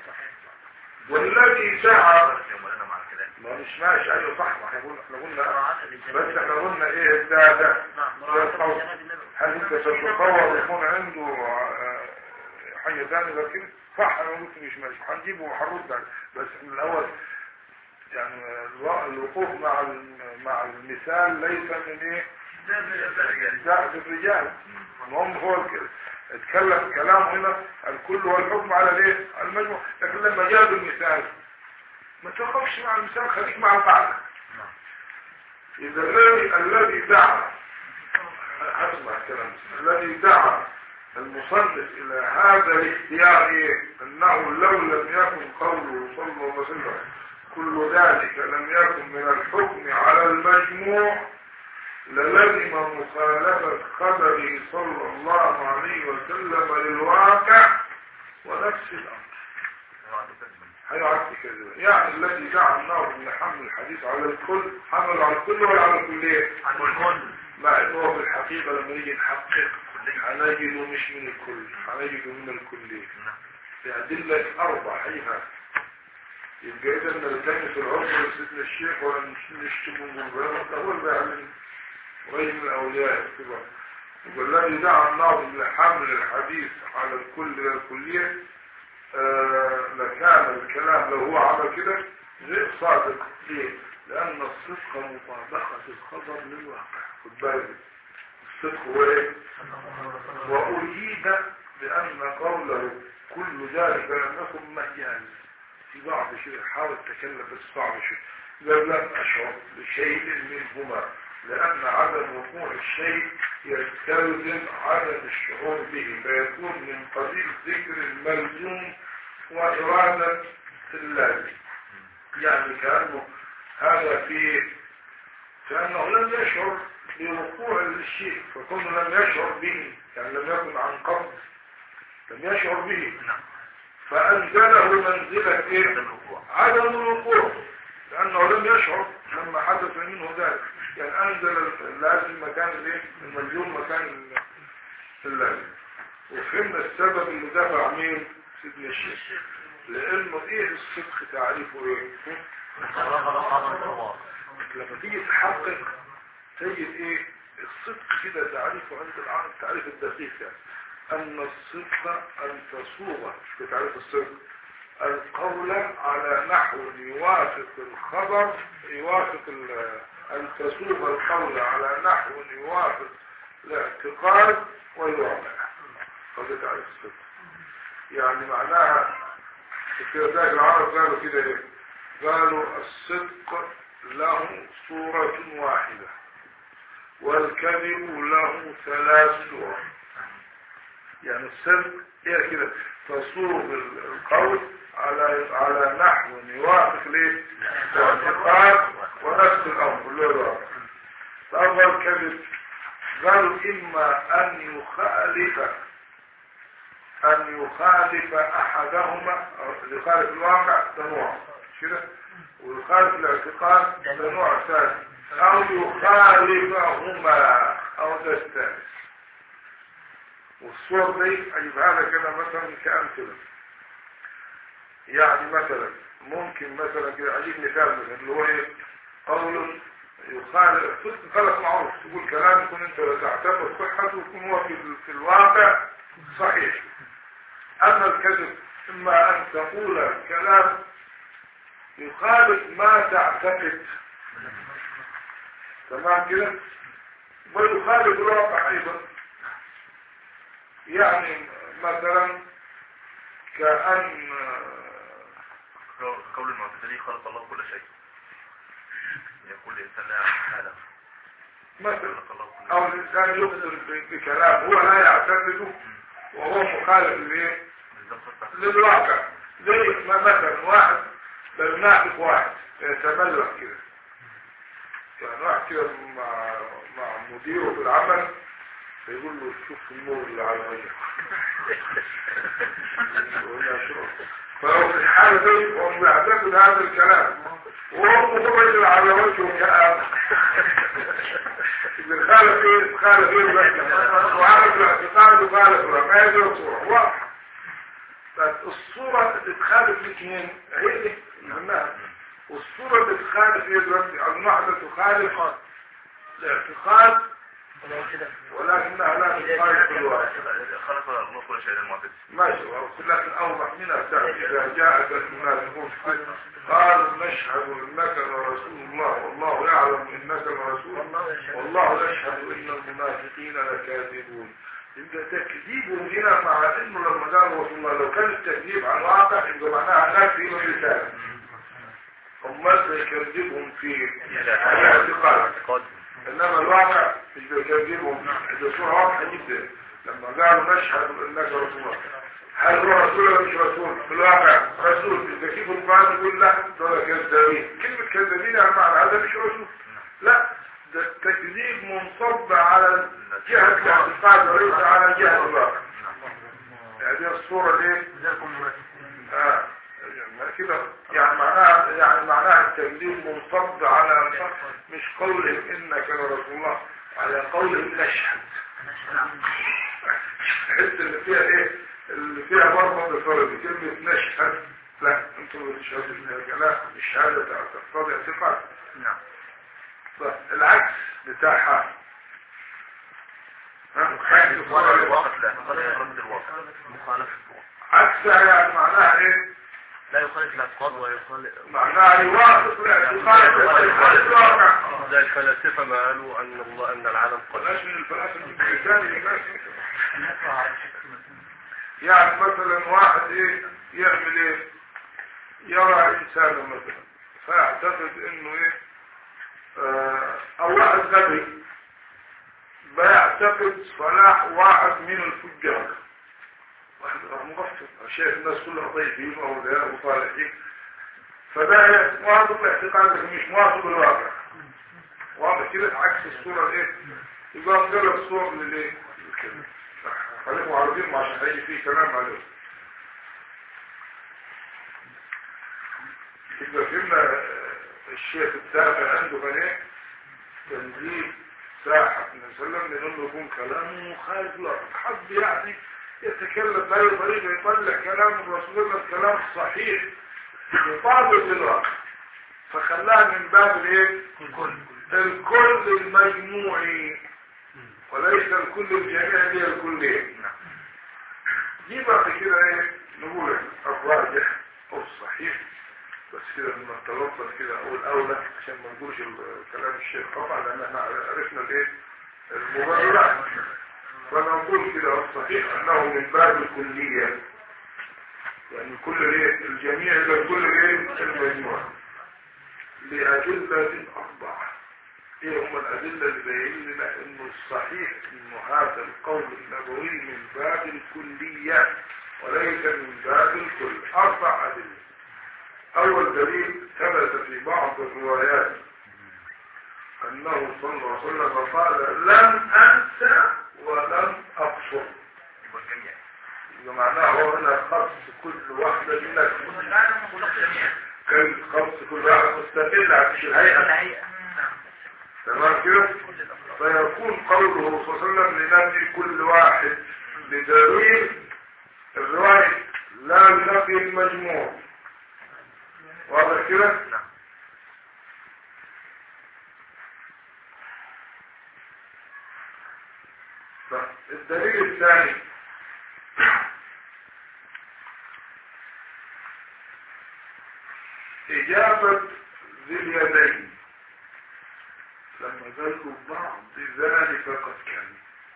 والذي سعى يا مولانا مع الكلام ما نسمعش ايوه صح ما احنا قلنا احنا قلنا بس احنا قلنا ايه ده ده ده القول. هل انت تتصور يكون عنده آه، حاجة ثانية غير كده صح انا قلت مش ماشي هنجيبه وهنرد عليه بس من الاول يعني الوا- الوقوف مع الم- مع المثال ليس من ايه زائد الرجال المهم هو الك- اتكلم كلام هنا الكل هو الحكم على الايه على المجموع لكن لما جاب المثال ما توقفش مع المثال خليك مع القاعده اذا الذي الذي دعا اسمع الكلام الذي دعا المصنف الى هذا الاختيار إيه؟ انه لو لم يكن قوله صلى الله عليه وسلم كل ذلك لم يكن من الحكم على المجموع للزم مخالفة خبره صلى الله عليه وسلم للواقع ونفس الأمر هيعطي كذا يعني الذي دعا النار من حمل الحديث على الكل حمل على الكل ولا على الكلية مع انه هو في الحقيقة لما نيجي نحقق هنجده مش من الكل هنجده من الكلية في أدلة أربع حيها يبقى إذا نلتمس العذر لسيدنا الشيخ ولا نشتم من الغير هو اللي بيعمل غير من الأولياء الكبار والذي دعا الناظم لحمل الحديث على الكل والكلية آه لكان الكلام لو هو عمل كده غير صادق ليه؟ لأن الصدق مطابقة الخبر للواقع خد بالك الصدق هو ايه وأجيب بأن قوله كل ذلك لم يكن مجاز في بعض شيء حاول تكلم بس بعض شيء قال لم أشعر بشيء منهما لأن عدم وقوع الشيء يستلزم عدم الشعور به فيكون من قبيل ذكر الملزوم وإرادة اللازم يعني كأنه هذا في كأنه لم يشعر بوقوع الشيء فكونه لم يشعر به يعني لم يكن عن قبض لم يشعر به نعم فأنزله منزلة إيه؟ عدم الوقوع عدم الوقوع لأنه لم يشعر لما حدث منه ذلك يعني أنزل اللازم مكان الايه الملزوم مكان اللازم وفهمنا السبب اللي دفع مين سيدنا الشيخ لأنه إيه الصدق تعريفه إيه لما تيجي تحقق تجد إيه الصدق كده تعريفه عند العرب التعريف الدقيق يعني أن الصدق أن تصوغ في تعريف الصدق القول على نحو يوافق الخبر يوافق ال- أن تسوق القول على نحو يوافق الاعتقاد ويوافق هذا تعريف الصدق يعني معناها في ذلك العرب قالوا كده ايه قالوا الصدق له صورة واحدة والكذب له ثلاث صور يعني الصدق هي كده تصوغ القول على على نحو يوافق ليه الاعتقاد ونفس الامر اللي هو الواقع. فاول كذب قالوا اما ان يخالف ان يخالف احدهما أو يخالف الواقع ده نوع مش كده ويخالف الاعتقاد ده نوع ثاني او يخالفهما او ده الثالث والصور دي اجيبها لك انا مثلا كامثله يعني مثلا ممكن مثلا كده اجيب مثال مثلا اللي هو ايه قول يخالف صدق خلق معروف تقول كلام يكون انت لا تعتبر صحته ويكون هو في, في الواقع صحيح اما الكذب اما ان تقول كلام يخالف ما تعتقد تمام كده ويخالف الواقع ايضا يعني مثلا كأن قول المعتزلي خلق الله كل شيء يقول الإنسان لا يعلم حاله مثلا خلق الله كل او الانسان يخبر ب- بكلام هو لا يعتقده وهو مخالف للايه بالظبط للواقع زي ما مثلا واحد بينافق واحد يتبلغ كده يعني واحد كده مع مع مديره في العمل فيقول له شوف النور اللي على وجهك يقول له شوف فهو في الحالة دي هو بيعتقد هذا الكلام وهو مخرج على وجهه كآب بالخالف ايه خالف ايه بقى وعارف الاعتقاد وخالف الرماد والصورة واضحة بس الصورة اللي تخالف الاثنين هي دي مهمها والصورة اللي تخالف هي دلوقتي الواحدة تخالف الاعتقاد ولكنها لا تخالف الواقع خلق الله كل شيء المعتزلي ماشي لكن أوضح منها تعرف إذا جاءك المنافقون قالوا نشهد إنك لرسول الله والله يعلم إنك لرسول والله يشهد إن المنافقين لكاذبون يبقى تكذيبهم هنا مع إنه لما قال رسول الله لو كان التكذيب عن واقع يبقى معناها نفي الرسالة أمال سيكذبهم في الاعتقاد اعتقاد انما الواقع مش بيكذبهم ده صورة واضحة جدا لما قالوا نشهد انك رسول الله هل هو رسول ولا مش رسول في الواقع رسول اذا كيف القرآن يقول لا دول كذابين كلمة كذابين يعني معنى هذا مش رسول لا ده التكذيب منصب على جهة الاعتقاد وليس على جهة الواقع يعني دي الصورة دي آه. يعني كده يعني معناها يعني معناها التكذيب منصب على مش قوله انك لرسول الله على قوله نشهد تحس اللي فيها ايه اللي فيها مرمى بفرد كلمة نشهد لا انتم بتشهدوا ان لا الشهادة تقتضي اعتقاد نعم طيب، العكس بتاعها ها؟ عكس الصورة الواقع لا مخالفة رد الواقع مخالفة الواقع عكسها يعني معناها ايه لا يخالف الاعتقاد ويخالف معناها يوافق الاعتقاد ويخالف الواقع زي الفلاسفة ما قالوا أن الله أن العالم قد بلاش من الفلاسفه الثاني يعني مثلا واحد ايه يعمل ايه يرى انسانا مثلا فيعتقد انه ايه آه او واحد غبي بيعتقد صلاح واحد من الفجار واحد مغفل شايف الناس كلها طيبين واولياء وصالحين فده موافق لاعتقادك مش موافق للواقع واضح كده عكس الصورة الايه يبقى مجرد صور للايه للكلمة خليكم عارفين عشان هيجي فيه كلام عليه يبقى فهمنا الشيخ التابع عنده كان ايه تنزيل ساحة من وسلم لانه يكون كلامه مخالف له حد يعني يتكلم بأي طريقة يطلع كلام الرسول الله الكلام الصحيح يطابق للواقع فخلاها من باب الايه الكل المجموعي وليس الكل الجميع هي الكلية دي بعد كده ايه نقول الراجح او الصحيح بس كده لما نتلفظ كده او الاولى عشان ما نقولش كلام الشيخ طبعا لان احنا عرفنا الايه المبررات فنقول كده الصحيح انه من باب الكلية يعني كل ايه الجميع الى كل ايه المجموعة لأدلة أربعة ايه هم الأدلة اللي بيين لنا انه الصحيح انه هذا القول النبوي من باب الكلية وليس من باب الكل أربع أدلة أول دليل ثبت في بعض الروايات أنه صلى الله عليه وسلم قال لم أنسى ولم أقصر يبقى معناه هو هنا خص كل واحدة منك كان خص كل واحد مستقل عن الهيئة تمام كده فيكون قوله صلى الله عليه وسلم لنفي كل واحد بدليل الرواية لا نفي المجموع واضح كده الدليل الثاني إجابة ذي اليدين لما ذلكوا بعض ذلك قد كان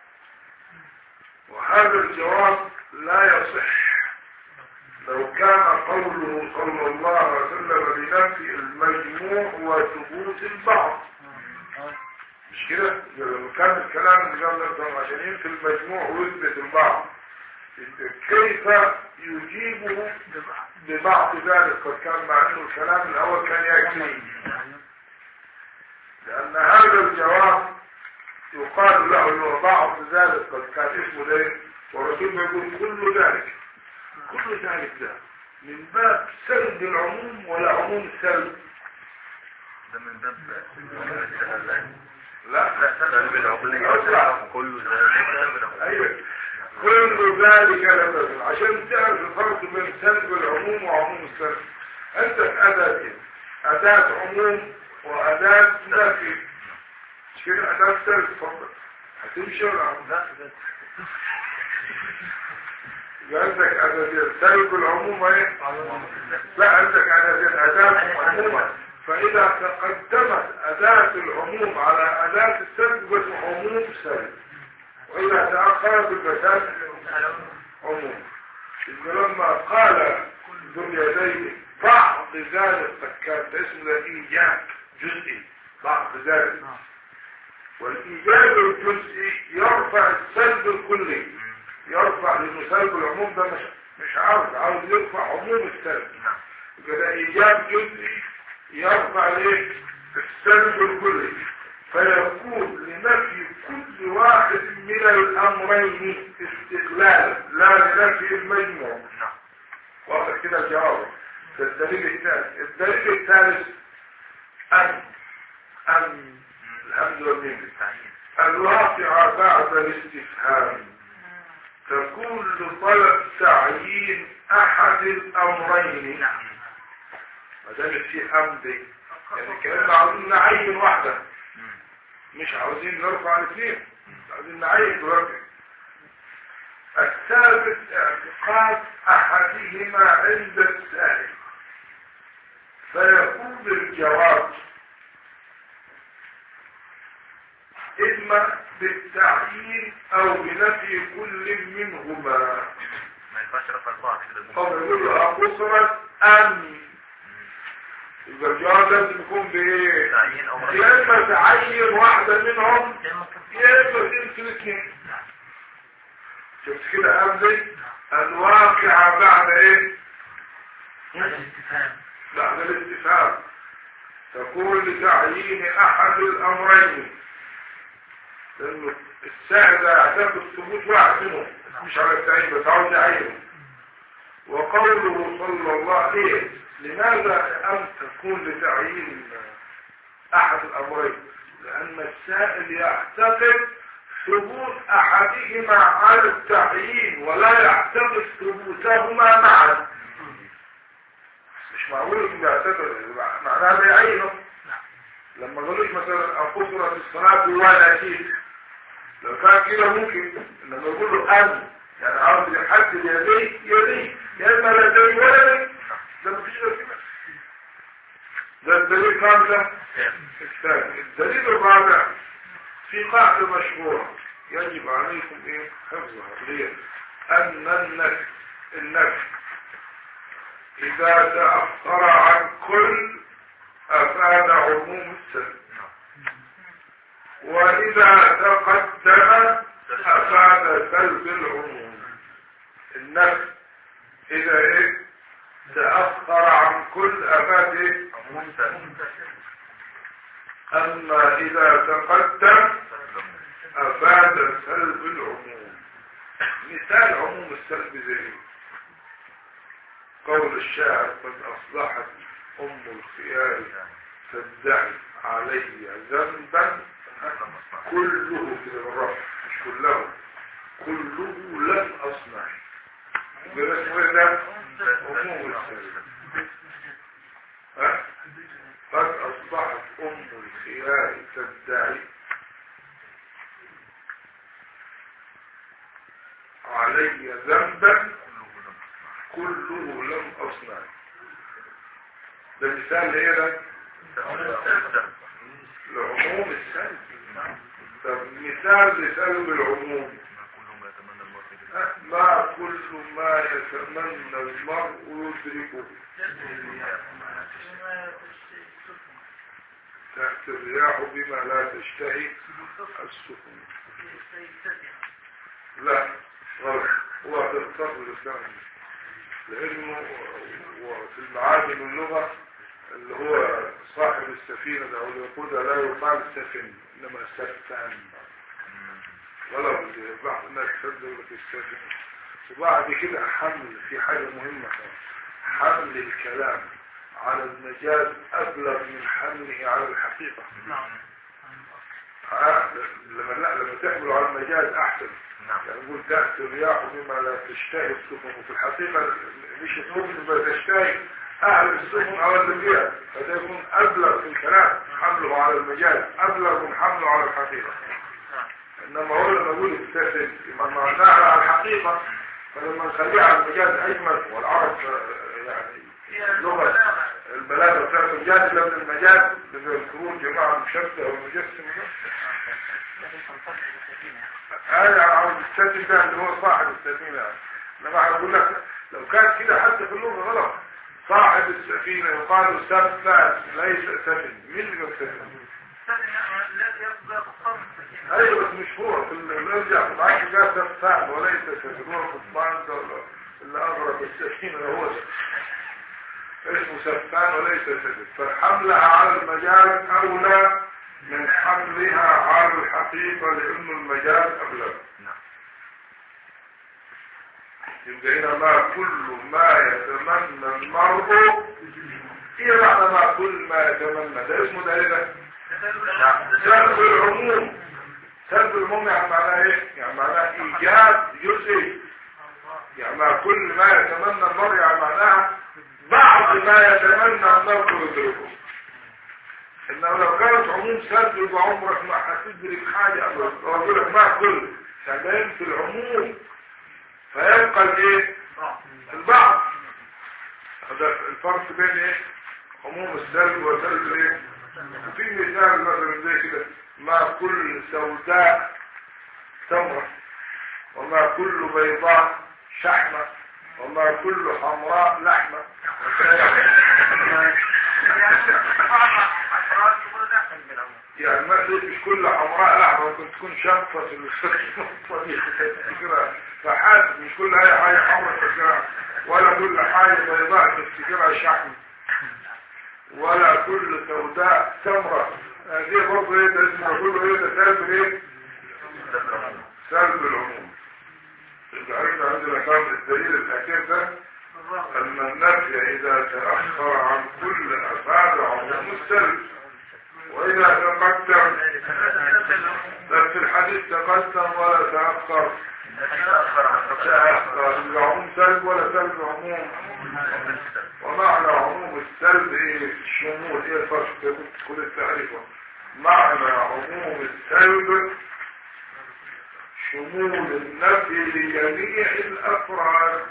وهذا الجواب لا يصح لو كان قوله صلى الله عليه وسلم بنفي المجموع وثبوت البعض مش كده لو كان الكلام اللي قال لكم عشان ينفي المجموع ويثبت البعض كيف يجيبه ببعض ذلك قد كان مع انه الكلام الاول كان يكفي لان هذا الجواب يقال له انه بعض ذلك قد كان اسمه ده والرسول يقول كل ذلك كل ذلك ده من باب سلب العموم ولا عموم السلب ده من باب لا لا سلب العقلية كل ذلك ايوه كل ذلك لازم عشان تعرف الفرق بين سلب العموم وعموم السلب انت في اداتين اداة عموم واداة نفي مش كده اداة سلب فقط هتمشي ولا لا يبقى عندك اداتين سلب العموم ايه لا عندك اداتين اداة عموم فاذا تقدمت اداة العموم على اداة السلب بس عموم سلب وإذا تأخرت المساجد عموم إذا لما قال ذو اليدين بعض ذلك قد كان اسم الإيجاب جزئي بعض ذلك والإيجاب الجزئي يرفع السلب الكلي يرفع لأنه سلب العموم ده مش مش عاوز عاوز يرفع عموم السلب يبقى ده إيجاب جزئي يرفع ليه السلب الكلي فيكون لنفي كل واحد من الأمرين استقلالا لا لنفي المجموع واضح كده الجواب الدليل الثالث الدليل الثالث أن أن الحمد لله الواقع بعد الاستفهام تكون لطلب تعيين أحد الأمرين ما دام في أمر يعني كأننا عاوزين نعين واحدة مش عاوزين نرفع الاثنين عاوزين نعين دلوقتي الثالث اعتقاد احدهما عند السائل فيكون الجواب إما بالتعيين أو بنفي كل منهما ما ينفعش رفع البعض كده أو يقول له أقصرت أم يبقى الجواب لازم يكون بإيه؟ تعيين او يا إما تعين واحدة منهم لما يا إما تنسى الاثنين شفت كده أم دي الواقعة بعد إيه؟ الاستفهام بعد الاستفهام تقول لتعيين أحد الأمرين لأنه الساعد يعتقد ثبوت واحد منهم مش على التعيين بس عاوز يعينه وقوله صلى الله عليه لماذا أم تكون لتعيين أحد الأمرين لأن السائل يعتقد ثبوت أحدهما على التعيين ولا يعتقد ثبوتهما معا مش معقول انه يعتقد معناها بيعينه لما قالوش مثلا أقصرت الصلاة ولا أكيد لو كان كده ممكن لما يقول له أن يعني عاوز يحدد يدي يدي يا إما لا يدي ولا يدي ده مفيش غير كده ده الدليل كام ده؟ الثاني الدليل الرابع في قاعدة مشهورة يجب عليكم ايه حفظها ليه ان النفي النفي اذا تأخر عن كل افاد عموم السلب واذا تقدم افاد سلب العموم النفي اذا ايه تأخر عن كل افاد ايه اما اذا تقدم افاد سلب العموم مثال عموم السلب زي ايه؟ قول الشاعر قد اصبحت ام الخيار تدعي علي ذنبا كله كده بالرفع مش كله كله لم اصنع يبقى ده اسمه ايه ده عموم السلب ها قد اصبحت ام الخيار تدعي علي ذنبا كله لم اصنع ده مثال لايه ده لعموم السلب طب مثال لسلب العموم ما كل ما يتمنى المرء يدركه تحت الرياح بما لا تشتهي السفن لا غلط هو تختار الإسلام لأنه وفي المعادن اللغة اللي هو صاحب السفينة ده أو اللي يقودها لا يقال السفن إنما السفان ولو بعض الناس تصدق لك السفن وبعد كده حمل في حاجة مهمة كمان. حمل الكلام على المجاز أبلغ من حمله على الحقيقة نعم آه، لما لا لما تحمله على المجاز أحسن يعني نقول تأتي الرياح بما لا تشتهي السفن وفي الحقيقة مش السفن ما تشتهي أهل السفن أو اللي فيها فده يكون أبلغ في الكلام حمله على المجاز أبلغ من حمله على الحقيقة إنما هو لما يقول السفن يبقى معناها على الحقيقة فلما نخليها على المجاز أجمل والعرب آه، يعني لغة البلاغة بتاعت المجاز لابن المجاز بيذكرون جماعة المشبه والمجسم ده هذا عاوز السفن ده اللي هو صاحب السفينة يعني. انما انا بقول لك لو كان كده حتى في اللغة غلط صاحب السفينة يقال سفان ليس سفن مين اللي قال سفن؟ لا يبقى قصر ايوه بس مش هو في اللي يرجع في معاك ده سفان وليس سفن هو قطبان ده ولا- اللي اغرق السفينة ده هو ده. اسمه سفان وليس سفن فحملها على المجال اولى من حملها على الحقيقة لانه المجال ابلغ يبقى هنا ما كل ما يتمنى المرء ايه معنى ما كل ما يتمنى ده اسمه ده ايه ده سلب العموم سلب العموم يعني معناه ايه يعني معناه ايجاد جزئي يعني ما كل ما يتمنى المرء يعني معناها بعض ما يتمنى المرء يدركه انه لو كانت عموم سلب يبقى عمرك ما هتدرك حاجه ابدا هو يقول لك ما كل كمان في العموم فيبقى الايه البعض هذا الفرق بين ايه عموم السلب وسلب ايه وفي مثال مثلا زي كده ما كل سوداء تمرة وما كل بيضاء شحمة وما كل حمراء لحمة يعني ما مش كل حمراء لحمة ممكن تكون شفة في الفكرة فحاسب مش كل اي حاجة حمراء تفتكرها ولا كل حاجة بيضاء تفتكرها شحم ولا كل سوداء سمرة هذه برضه ايه ده اسمه كله ايه ده سلب ايه سلب العموم إذا عرفنا عندنا كان الدليل الأخير ده أن النفي إذا تأخر عن كل أفعال عموم السلب وإذا تقدم ده في الحديث تقدم ولا تأخر تأخر العموم سلب ولا سلب عموم ومعنى عموم السلب ايه الشمول ايه الفرق كل التعريفه معنى عموم السلب شمول النفي لجميع الافراد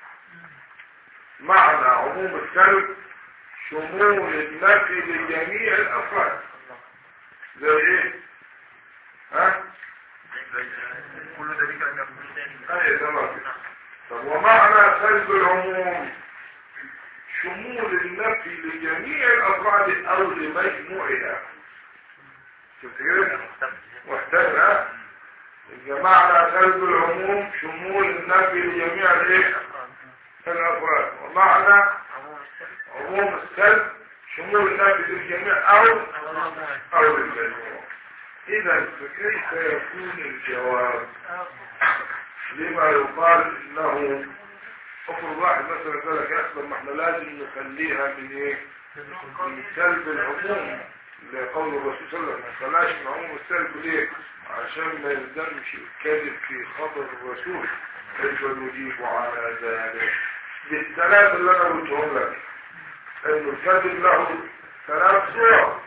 معنى عموم السلب شمول النفي لجميع الافراد زي ايه ها كل ذلك أن يكون اي تمام طب ومعنى سلب العموم شمول النفي لجميع الافراد او لمجموعها شفت كده محتاجة معنى سلب العموم شمول النفي لجميع الايه الافراد ومعنى عموم السلب شمول النفي للجميع او او للجميع اذا فكيف يكون الجواب لما يقال انه افرض واحد مثلا قال لك يا اخي ما احنا لازم نخليها من ايه من سلب العموم لقول الرسول صلى الله عليه وسلم ما خلاش من عموم السلب ليه عشان ما يلزمش الكذب في خبر الرسول كيف نجيب على ذلك بالثلاث اللي انا قلتهم لك انه الكذب له ثلاث صور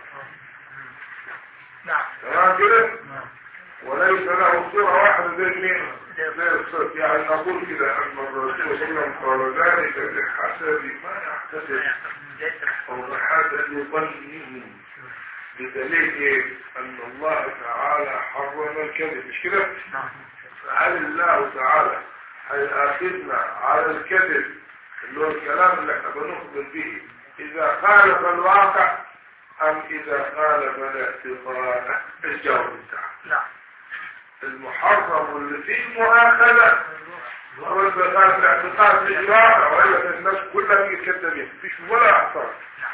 نعم تمام كده نعم وليس له صورة واحدة زي مين زي الصوت يعني نقول كده أن الرسول صلى الله عليه وسلم قال ذلك بحسب ما يحتسب أو بحسب ظنه بدليل إيه؟ أن الله تعالى حرم الكذب مش كده؟ نعم هل الله تعالى هيأخذنا على الكذب اللي هو الكلام اللي احنا بنخبر به إذا خالف الواقع أم إذا خالف الاعتقاد الجواب بتاعه نعم المحرم اللي فيه مؤاخذة هو البخار الاعتقاد في الواقع وإلا الناس كلها هي كذابين مفيش ولا اعتراض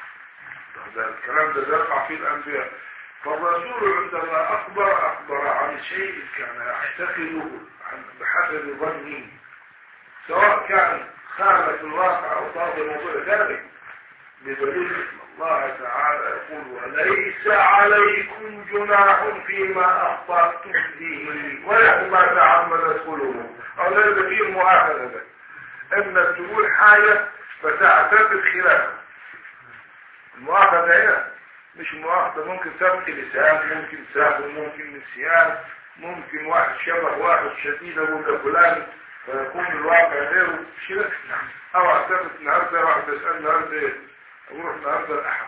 ده الكلام ده يقع فيه الأنبياء فالرسول عندما أخبر أخبر عن شيء كان يعتقده عن بحسب ظنه سواء كان خالف الواقع أو طاب موضوع ذلك بدليل أن الله تعالى يقول وليس عليكم جناح فيما أخطأتم به ولا ما تعمدت قلوبكم أو ليس فيه المؤاخذة ده إنك تقول حاجة فتعتقد خلافها المؤاخذة هنا مش مؤاخذة ممكن سبق لسان ممكن سهو ممكن نسيان ممكن واحد شبه واحد شديد أقول ده فلان فيكون الواقع غيره كده أو أعتقد النهارده واحد يسأل النهارده أروح النهارده الأحد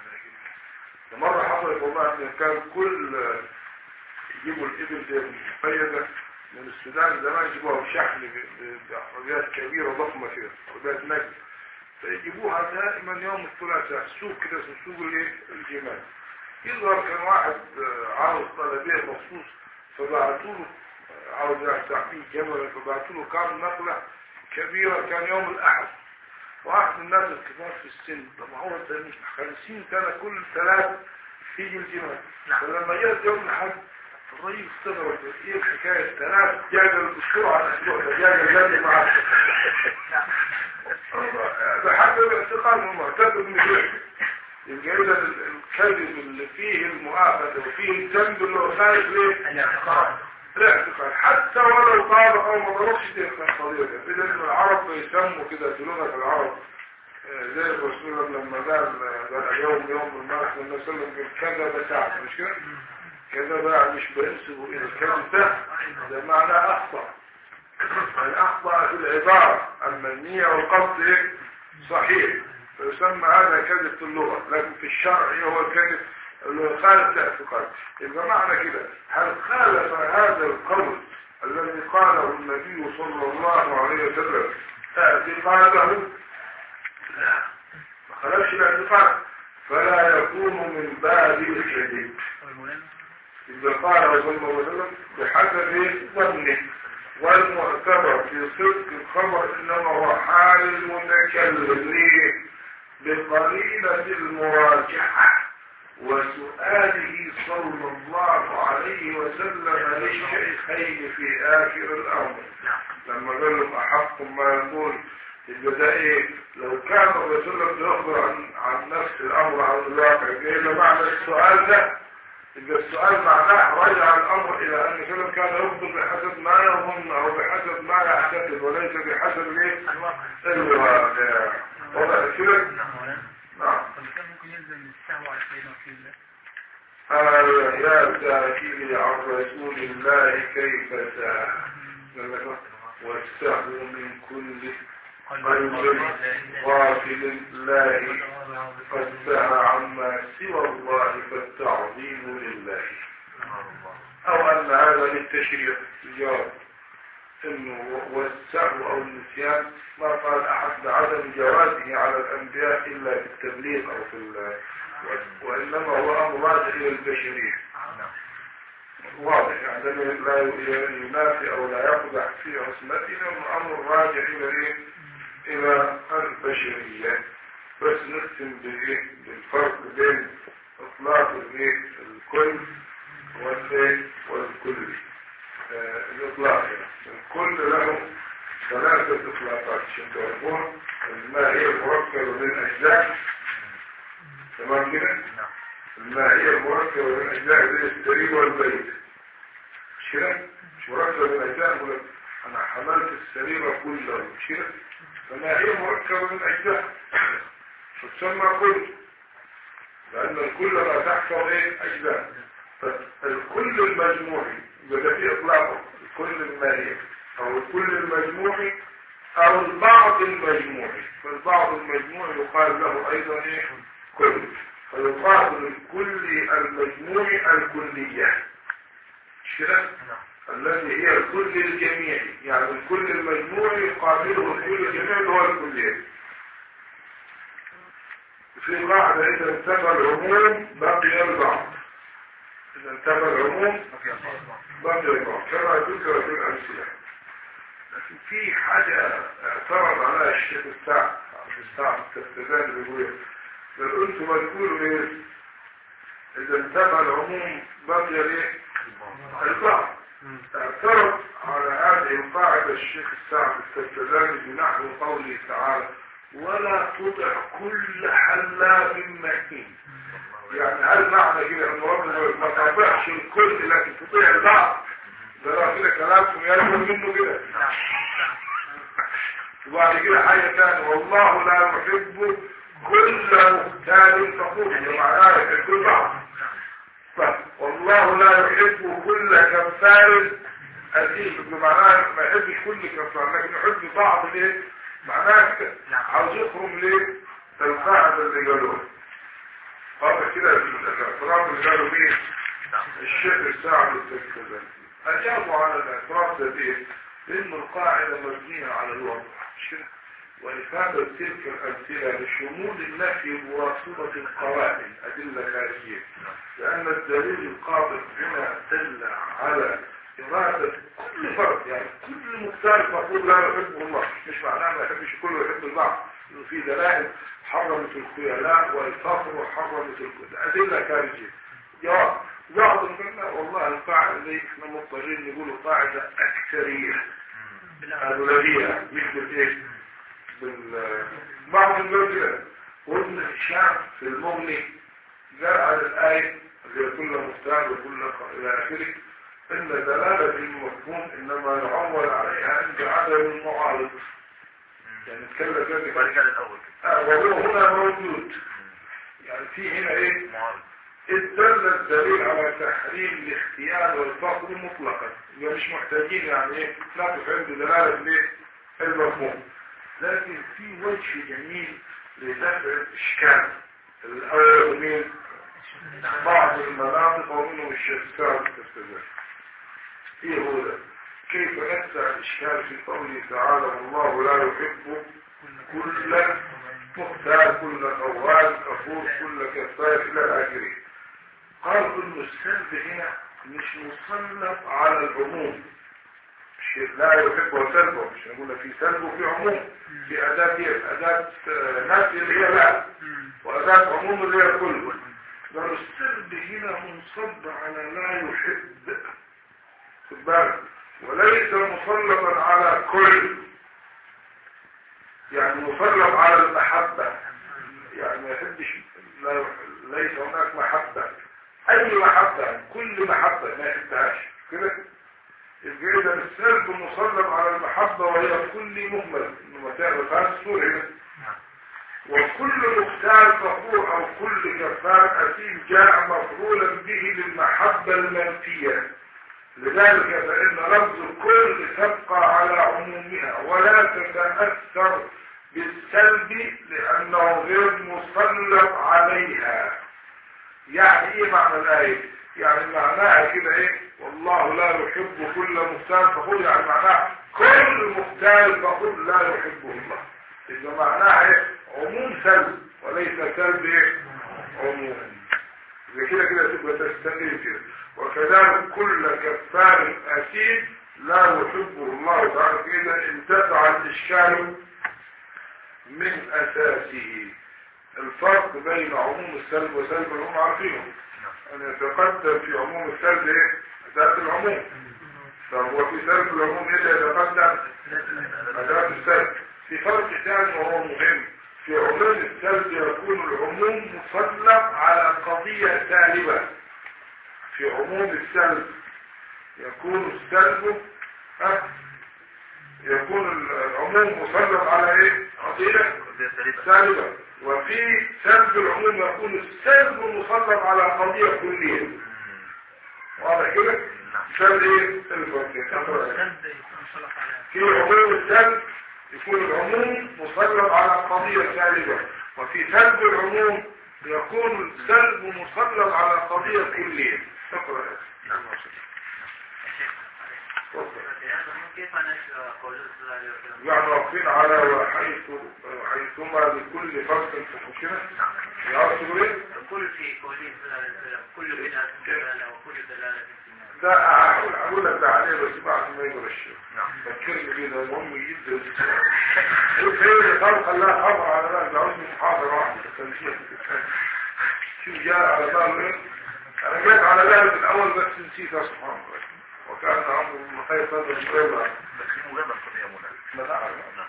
مرة حصلت والله إن كان كل يجيبوا الإبل دي مقيدة من السودان زمان يجيبوها بشحن ب- بعربيات كبيرة ضخمة كده عربيات نجم فيجيبوها دائما يوم الثلاثاء سوق كده اسمه سوق الايه الجمال يظهر كان واحد آه، عاوز طلبية مخصوص فبعتوا له آه، عاوز يفتح فيه جمل فبعتوا له كان نقلة كبيرة كان يوم الأحد واحد من الناس الكبار في السن طب هو ده مش 50 سنة كل ثلاث تيجي الجمال فلما جاءت يوم الأحد الرئيس استغرب ايه الحكاية ثلاث جاجل بسرعة الأسبوع ده جاجل جاجل معاه بحسب اعتقاد المعتقد مثله يبقى اذا الكذب اللي فيه المؤاخذة وفيه الذنب اللي هو خارج ليه؟ الاعتقاد الاعتقاد حتى ولو طابق او ما ضربش دي القضية ده اذا العرب بيسموا كده في لغة العرب آه، زي الرسول لما قال قال يوم يوم المرح والنبي صلى الله عليه وسلم كذب ساعة مش كده؟ كذب يعني مش بينسبوا الى الكذب ده ده معناه اخطأ يعني أخطأ في العبارة المنية والقصد إيه؟ صحيح فيسمى هذا كذب في اللغة لكن في الشرع هو كذب اللي خالف الاعتقاد يبقى معنى كده هل خالف هذا القول الذي قاله النبي صلى الله عليه وسلم اعتقاده لا ما خالفش الاعتقاد فلا يكون من باب الكذب إذا قال صلى الله عليه وسلم بحسب ظنه والمعتبر في صدق الخبر إنما هو حال المتكلم ليه؟ بقليلة المراجعة وسؤاله صلى الله عليه وسلم للشيخين في آخر الأمر لما قال لهم أحق ما يقول يبقى ده إيه لو كان الرسول بيخبر عن عن نفس الأمر عن الواقع إيه معنى السؤال ده يبقى السؤال معناه رجع الأمر إلى أن الرسول كان يخبر بحسب ما يظن أو بحسب ما يعتقد وليس بحسب إيه الواقع واضح كده؟ نعم ممكن يلزم السهو على سيدنا رسول الله آه يا سائلي عن رسول الله كيف ساء والسهو من كل قلب غافل الله قد سهى عما سوى الله فالتعظيم لله او ان هذا للتشريع الجواب انه والسهو او النسيان ما قال احد بعدم جوازه على الانبياء الا في التبليغ او في ال- وانما هو امر راجع الى البشريه واضح يعني لا ينافي او لا يقدح في عصمتنا الامر راجع الى ايه الى البشريه بس نختم بايه بالفرق بين اطلاق الايه الكل والايه والكل آه، الاطلاق يعني. الكل له ثلاثه اطلاقات عشان تعرفون الماهيه المركبه من اجزاء تمام كده الماهيه المركبه من اجزاء زي السرير والبيت مش كده مش مركبه من اجزاء أقول لك انا حملت السرير كله مش كده فماهيه مركبه من اجزاء فتسمى كل لان الكل لا تحصل ايه اجزاء فالكل المجموعي يبقى في اطلاقه الكل المالي او الكل المجموعي او البعض المجموعي فالبعض المجموعي يقال له ايضا ايه كل فيقال للكل المجموعي الكلية مش كده الذي هي الكل الجميعي يعني الكل المجموعي يقابله الكل الجميعي اللي هو الكلية في قاعدة إذا انتفى العموم بقي البعض إذا انتفى العموم بقي البعض كما ذكر في الأمثلة لكن في حاجة اعترض عليها الشيخ السعد عبد السعد التفتزان بيقول بل أنتم تقولوا إيه إذا انتفى العموم بقي الإيه البعض اعترض على هذه القاعدة الشيخ السعد التفتزاني بنحو قوله تعالى ولا تطع كل حلاف مهين يعني هل معنى كده ان ربنا ما تطيعش الكل لكن تطيع البعض ده لو كده كلامكم يلزم منه كده وبعد كده حاجه ثانيه والله لا يحب كل مختال فخور معناه يحب البعض طيب، والله لا يحب كل كفار أثيم بمعناه ما يحبش كل كفار لكن يحب بعض الايه معناه كده عاوز يخرم ليه القاعدة اللي قالوها هذا كده الاعتراض اللي قالوا بيه الشيخ الساعد التكتزل أجابوا على الاعتراض ده بيه لأن القاعدة مبنية على الوضع مش كده ولفادة تلك الأمثلة لشمول النفي بواسطة القرائن أدلة خارجية لأن الدليل القاطع هنا دل على إرادة كل فرد يعني كل مختلف مفروض لا يحبه الله مش معناه ما يحبش كله يحب البعض إنه في دلائل حرمت الخيلاء والفقر حرمت الخيلاء أدلة خارجية جواب بعض قلنا والله القاعدة دي احنا مضطرين نقول قاعدة أكثرية أغلبية مش بالإيه بال بعض الناس وابن الشعب في المغني جاء على الآية اللي كل مختار وكل إلى آخره إن دلالة المفهوم إنما يعول عليها عند عدم المعارض يعني نتكلم كده بعد كده الأول آه وهو هنا موجود يعني في هنا إيه معارض إذ دل الدليل على تحريم الاختيار والفقر مطلقا يبقى مش محتاجين يعني إيه لا تفهم بدلالة ليه المفهوم لكن في وجه جميل لدفع الإشكال الأول من بعض المناطق ومنهم الشيخ سعد التستجاب ايه هو ده كيف ندفع الإشكال في قوله تعالى والله لا يحب كل مختار كل خوان كفور كل كفار إلى آخره قال إن السلب هنا مش مسلط على العموم مش لا يحب سلبه مش نقول لك في سلب وفي عموم في أداة إيه؟ أداة آه، نفي اللي هي لا وأداة عموم اللي هي كل قال السلب هنا منصب على لا يحب خد بالك وليس مسلطا على كل يعني مسلط على المحبة يعني ما يحبش لا ليس هناك محبة أي محبة كل محبة ما يحبهاش كده يبقى إذا السلب مسلط على المحبة وهي كل مهمل إنه ما تعرفهاش الصورة هنا وكل مختار فخور أو كل كفار أثيم جاء مفعولا به للمحبة المنفية لذلك فإن لفظ الكل تبقى على عمومها ولا تتأثر بالسلب لأنه غير مسلط عليها يعني ايه معنى الآية يعني معناها كده ايه والله لا يحب كل مختال فخور يعني معناها كل مختال فخور لا يحبه الله إذا معناها ايه عموم سلب وليس سلب ايه عموم زي كده كده تبقى تستمر كده وكذلك كل كفار أكيد لا يحبه الله تعالى كده انتفع الإشكال من أساسه الفرق بين عموم السلب وسلب العموم عارفينه أن يتقدم في عموم السلب إيه؟ أداة العموم طب وفي سلب العموم إيه يتقدم أداة السلب في فرق ثاني وهو مهم في عموم السلب يكون العموم مسلط على قضية سالبة في عموم السلب يكون السلب أه؟ يكون العموم مسلط على ايه قضية سالبة وفي سلب العموم يكون السلب مسلط على قضية كلية واضح كده سلب ايه الفرق في عموم السلب يكون العموم مسلط على قضية سالبة وفي سلب العموم يكون السلب مسلط على قضية كلية تقرأ كيف نشر قوله صلى الله عليه وسلم يعني واقفين على وحيث حيثما لكل فرق فحشنا يعرف تقول ايه؟ يقول في قوله صلى الله عليه وسلم كل بدعة ضلالة وكل ضلالة في النار ده اقول اقول لك ده عليه بس بعد ما يقرا الشيخ فكرني بيه ده مهم جدا شوف ايه اللي خلق الله خبر على ده ده عاوزني محاضره واحده تنسيق شوف جاء على باله ايه؟ انا جيت على بالي في الاول بس نسيتها سبحان الله وكان امر المخير قدر الدوله بس دي مجرد قضية مولانا ما نعرف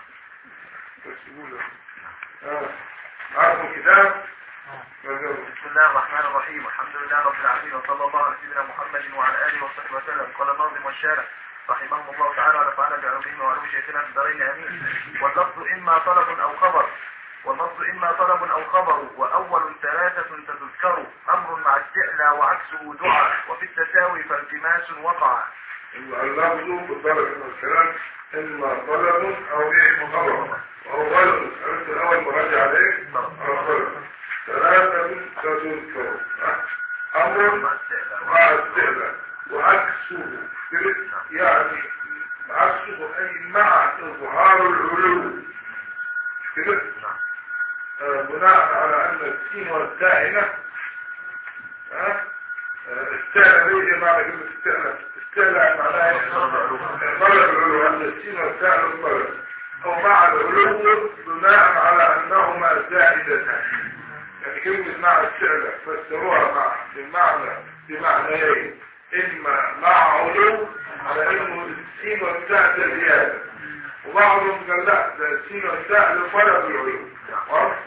بس يقول اه عارف الكتاب بسم الله الرحمن الرحيم الحمد لله رب العالمين وصلى الله على سيدنا محمد وعلى اله وصحبه وسلم قال الناظم والشارع رحمهم الله تعالى ونفعنا بعلومهم وعلوم شيخنا في الدارين امين واللفظ اما طلب او خبر واللفظ اما طلب او خبر واول ثلاثه تذكر امر مع استعلى وعكسه دعاء وفي التساوي فالتماس وقع اللفظ بالضرب من الكلام إما طلب أو إيه خبر وهو غلط عرفت الأول مراجع عليه أو غلط ثلاثة تذكر أمر مع استعلى مع استعلاء وعكسه كده؟ يعني عكسه أي مع إظهار العلو كده نعم آه، بناء على أن السين والتاء هنا ها استعلى ايه معنى كلمة استعلى استعلى معناها ايه طلب العلو أن السين والتاء للطلب أو مع العلو بناء على أنهما زائدتان يعني كلمة مع استعلى فسروها مع بمعنى بمعنى ايه إما مع علو على إنه السين والتاء ده زيادة وبعضهم قال لا ده السين والتاء لطلب العلو واضح؟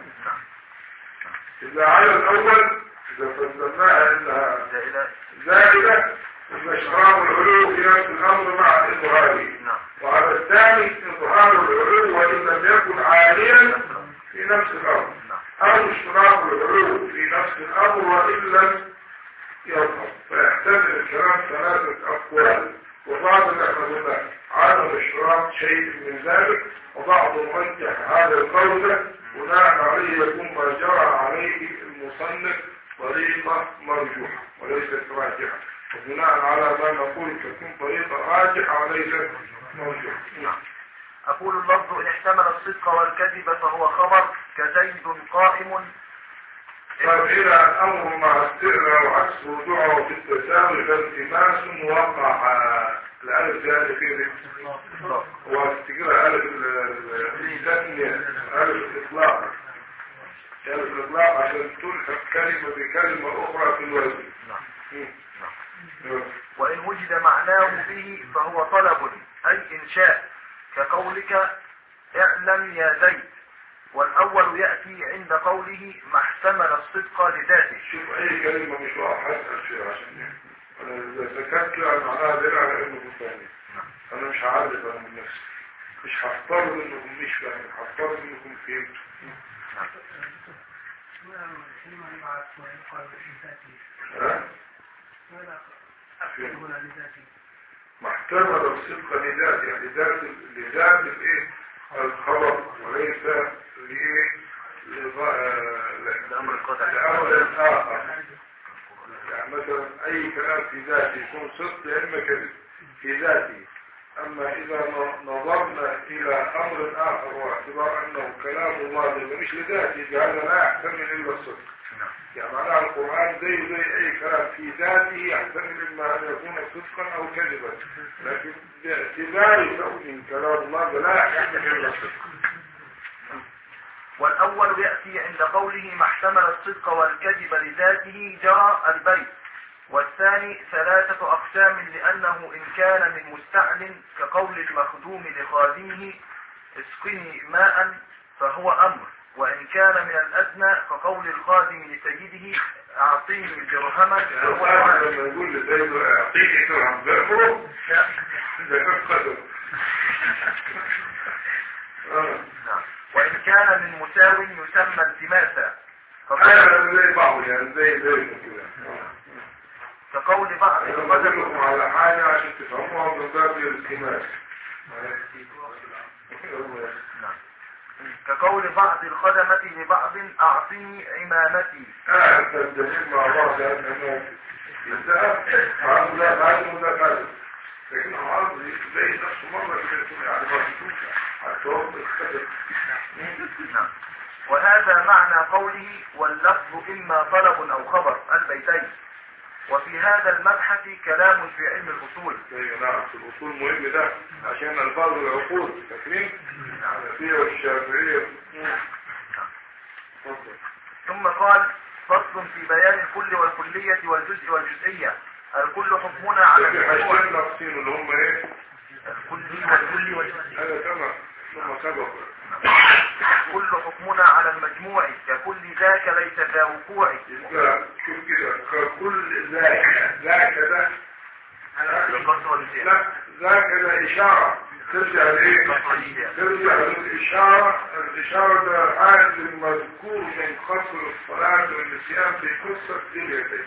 إذا على الأول إذا فسرناها إنها زائدة زائدة يبقى إشرام العلو في نفس الأمر مع إظهاره نعم وعلى الثاني إظهار العلو وإن لم يكن عاليا في نفس الأمر نعم أو اشتراك العلو في نفس الأمر وإن لم يظهر فيحتمل الكلام ثلاثة أقوال وبعض اللي احنا قلنا عدم اشتراط شيء من ذلك وبعض مرجح هذا القول ده بناء عليه يكون ما جرى عليه المصنف طريقة مرجوحة وليست راجحة وبناء على ما نقول تكون طريقة راجحة وليست مرجوحة نعم أقول اللفظ إن احتمل الصدق والكذب فهو خبر كزيد قائم طيب إلى الأمر مع استئذى وعكس رجوعه في التساوي فالتماس وقع الألف ده اللي فيه دي. هو تفتكرها ألف ال- ال- الثانية ألف الإطلاق ألف الإطلاق عشان تلحق كلمة بكلمة أخرى في الوزن مم. نعم. وإن وجد معناه به فهو طلب أي إنشاء كقولك اعلم يا زيد والأول يأتي عند قوله ما احتمل الصدق لذاته شوف أي كلمة مش واضحة أسأل فيها عشان أنا إذا سكت يعني معناها دليل على إنه ثاني أنا مش هعرف أنا من نفسي مش هفترض إنكم مش فاهمين هفترض إنكم فهمتوا ها؟ ما احتمل الصدق لذات يعني ذات لذات الايه الخبر وليس لايه لض- آه، الأمر القطعي لأمر آخر يعني مثلا أي كلام في ذاته يكون صدق يا إما كذب في ذاته أما إذا ن- نظرنا إلى أمر آخر واعتبار أنه كلام الله ده مش لذاته هذا لا يحتمل إلا الصدق يعني معناها القرآن زي زي أي كلام في ذاته يحتمل إما أن يكون صدقا أو كذبا لكن باعتبار كونه كلام الله ده لا يحتمل إلا الصدق والأول يأتي عند قوله ما احتمل الصدق والكذب لذاته جرى البيت والثاني ثلاثة أقسام لأنه إن كان من مستعل كقول المخدوم لخادمه اسقني ماء فهو أمر وإن كان من الأدنى كقول الخادم لسيده أعطيني درهما فهو الآن نهي. لما يقول لسيد أعطيني درهم بأمره ده كان قدر آه. نعم. وإن كان من مساو يسمى التماسا كقول, أنا زي بعض يعني زي زي كده آه. كقول بعض أنا القدم بقول لكم على حاجة عشان تفهموها من باب الالتماس نعم. كقول بعض الخدمة لبعض أعطني عمامتي آه تدريب مع بعض يعني الناس يبدأ عنده لا عنده لا كذا لكن عرض زي نفسه مرة كده يكون يعني ما تشوفش حتى هو بيختلف نعم. وهذا معنى قوله واللفظ إما طلب أو خبر البيتين وفي هذا المبحث كلام في علم الأصول ايوه نعم في الاصول مهم ده عشان الفاظ العقول فاكرين الحنفيه والشافعيه اتفضل ثم قال فصل في بيان الكل والكلية والجزء والجزئية الكل حكمنا على في المجموع حاجتين ناقصين اللي هم ايه الكل والكل والجزئية هذا كما ثم سبق كل حكمنا على المجموع ككل ذاك ليس ذا وقوع يبقى شوف كده ككل ذاك ذاك ده القصد والجزئية لا ذاك ده اشاره ترجع لايه ترجع للإشارة الإشارة ده عاد المذكور من قصر الصلاة والنسيان في قصة ذي اليدين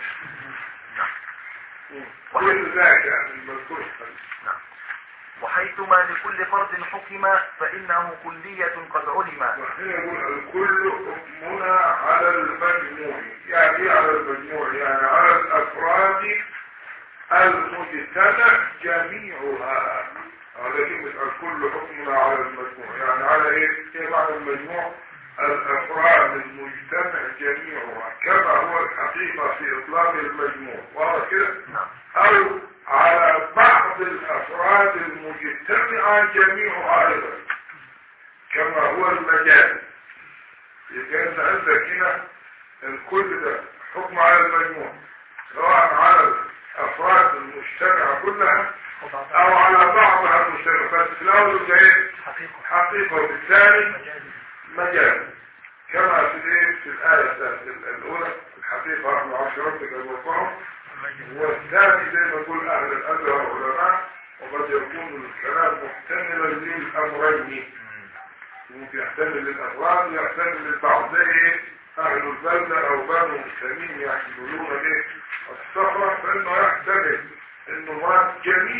كل ذاك يعني المذكور نعم. وحيثما لكل فرد حكم فإنه كلية قد علم وحين يقول الكل حكمنا على المجموع يعني إيه على المجموع يعني على الأفراد المجتمع جميعها هذا كلمة الكل حكمنا على المجموع يعني على ايه؟ ايه معنى المجموع؟ الافراد المجتمع جميعها كما هو الحقيقة في اطلاق المجموع واضح كده؟ نعم. او على بعض الافراد المجتمعة جميعها ايضا كما هو المجال يبقى انت عندك هنا الكل ده حكم على المجموع سواء على الافراد المجتمعة كلها او على بعضها المجتمع بس في الاول ده ايه حقيقة وبالتالي مجال كما في الايه في الآية الثالثة الأولى الحقيقة رحمة عرش ربك المرفوع والثاني زي ما يقول أهل الأزهر علماء وقد يكون الكلام محتملا للأمرين ممكن يحتمل للأفراد ويحتمل للبعض زي ايه أهل البلدة أو بنو مسلمين يحملون ايه السفر فإنه يحتمل انه مراد جميع الافراد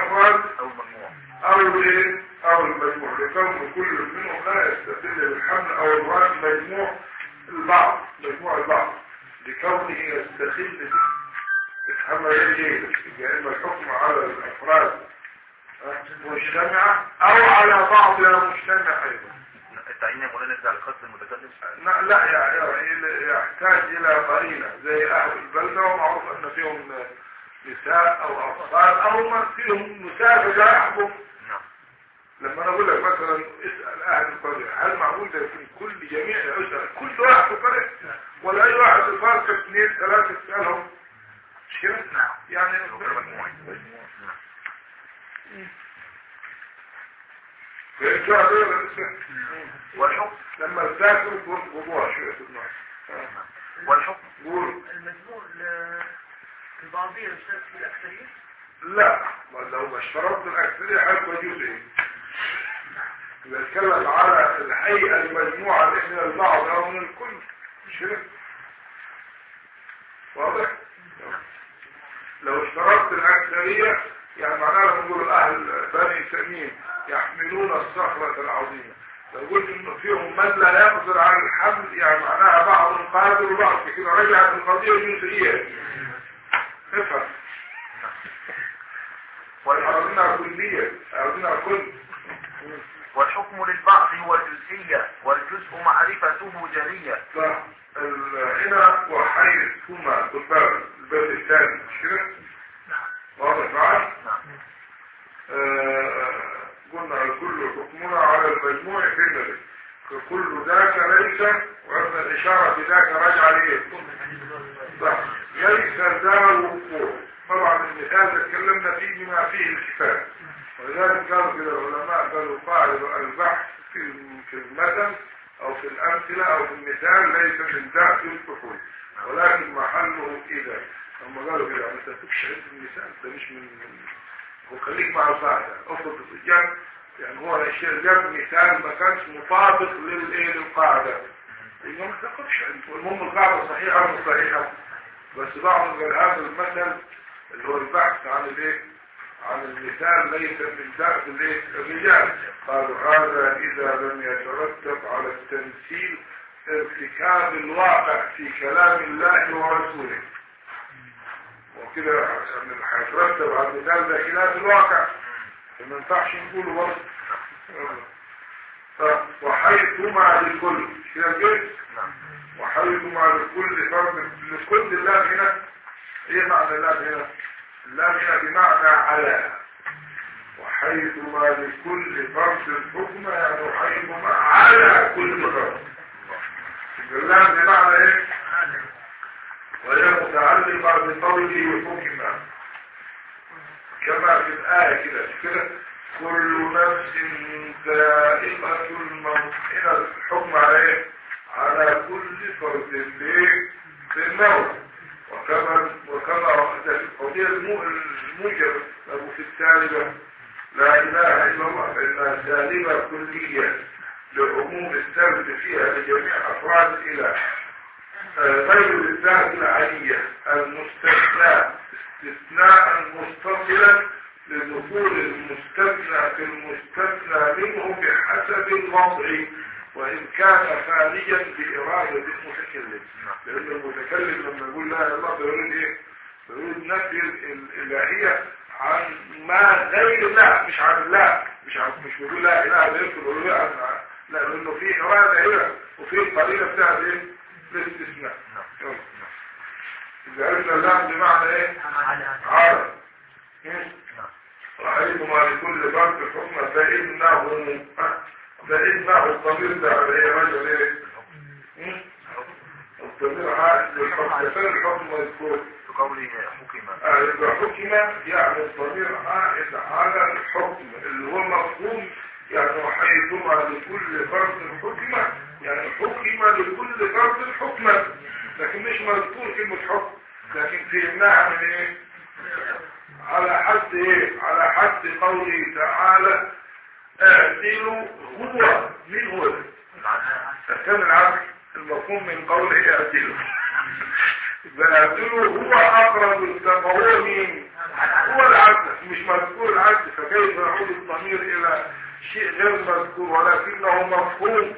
الافراد او المجموع او الايه او المجموع لكون كل منهم لا يستدل بالحمل او الواد مجموع البعض مجموع البعض لكونه يستخل به افهمها ايه يا اما الحكم على الافراد آه، مجتمعة او على بعضها مجتمع ايضا التعيين يا مولانا يرجع لخط المتكلم لا لا يعني يحتاج الى قرينة زي اهل البلدة ومعروف ان فيهم نساء او اطفال او ما فيهم مسافة لا يحكم نعم لما انا اقول لك مثلا اسأل اهل القرية هل معقول ده يكون كل جميع الاسر كل واحد في القرية ولا اي واحد في الفرق اثنين ثلاثة تسألهم مش كده؟ نعم. يعني مجموعي. مجموعي. فهمت يا دول ولا لسه؟ والحكم لما تذاكر بوضوح شوية في النص والحكم قول المجموع ال- البعضية يشترك في الأكثرية لا لو ما اشترطت الأكثرية هيبقى جزئي إذا اتكلم على الهيئة المجموعة من البعض أو من الكل مش كده؟ واضح؟ لو اشترطت الأكثرية يعني معناها لما نقول أهل بني تميم يحملون الصخرة العظيمة لو قلت إنه فيهم من لا يقدر على الحمل يعني معناها بعض قادر وبعض كده رجعت القضية جزئية افهم والحكم عاوزينها كلية عاوزينها كل والحكم للبعض هو الجزئية والجزء معرفته جلية صح ال- هنا وحيثما بالباب الباب الثاني مش كده؟ واضح معاك؟ نعم آه، قلنا الكل حكمنا على المجموع في ذلك فكل ذاك ليس وأن الإشارة بذاك راجع ليه صح ليس ذا وقوع طبعا المثال اللي اتكلمنا فيه بما فيه الكفاية ولذلك قالوا كده العلماء قالوا قاعد البحث في في المثل أو في الأمثلة أو في المثال ليس من ذات الفحول ولكن محله إذا هم قالوا كده ما تكتبش عند المثال ده مش من من- وخليك مع القاعدة افرض جاب يعني هو الشيء جاب مثال ما كانش مطابق للايه للقاعدة يبقى ما تاخدش عنده المهم القاعدة صحيحة ولا مش صحيحة بس بعض قال هذا المثل اللي هو البحث عن الايه عن المثال ليس من ذات الايه الرجال قالوا هذا اذا لم يترتب على التمثيل ارتكاب الواقع في كلام الله ورسوله وكده عشان هيترتب على المثال ده خلاف الواقع فما ينفعش نقوله برضه ف- وحيثما للكل كده الجزء نعم وحيثما لكل فرد لكل اللام هنا ايه معنى اللام هنا اللام هنا بمعنى على وحيثما لكل فرد حكم يعني حيثما على كل فرد اللام بمعنى ايه وهي متعلقة بقوله حكم كما في الآية كده كده كل نفس ذائقة الموت هنا الحكم على ايه؟ على كل فرد ليه؟ في الموت وكما وكما ده في القضية المو- الموجبة أو في السالبة لا إله إلا الله فإنها سالبة كلية لعموم السلب فيها لجميع أفراد الإله غير الذات العالية المستثنى استثناء متصلا لدخول المستثنى في المستثنى منه بحسب الوضع وإن كان خارجا بإرادة المتكلم لأن المتكلم لما يقول لا إله إلا الله بيقول إيه؟ بيقول نفي ال- الإلهية عن ما غير الله مش عن الله مش عن مش بيقول لا إله إلا يمكن يقول لا عن- لا لأنه في إرادة هنا وفي القرينة بتاعت إيه؟ الاستثناء يلا. إذا عرفنا اللام بمعنى إيه؟ عارف رحيمهما لكل فرد حكمة فإنه فإنه الضمير ده على إيه رجل إيه؟ مم؟ الضمير عائد للحكم فين الحكم مذكور؟ بقوله حكم آه، يبقى حكم يعني الضمير عائد على الحكم اللي هو مفهوم يعني وحيثما لكل فرد حكمة يعني حكم لكل فرد حكمة لكن مش مذكور كلمة حكم لكن فهمناها من ايه على حد ايه على حد قوله تعالى اعدلوا هو مين هو ده؟ كان العبد المفهوم من قوله اعدلوا بنزله هو اقرب الكلام هو مين هو العدل مش مذكور العدل فكيف يعود الضمير الى شيء غير مذكور ولكنه مفهوم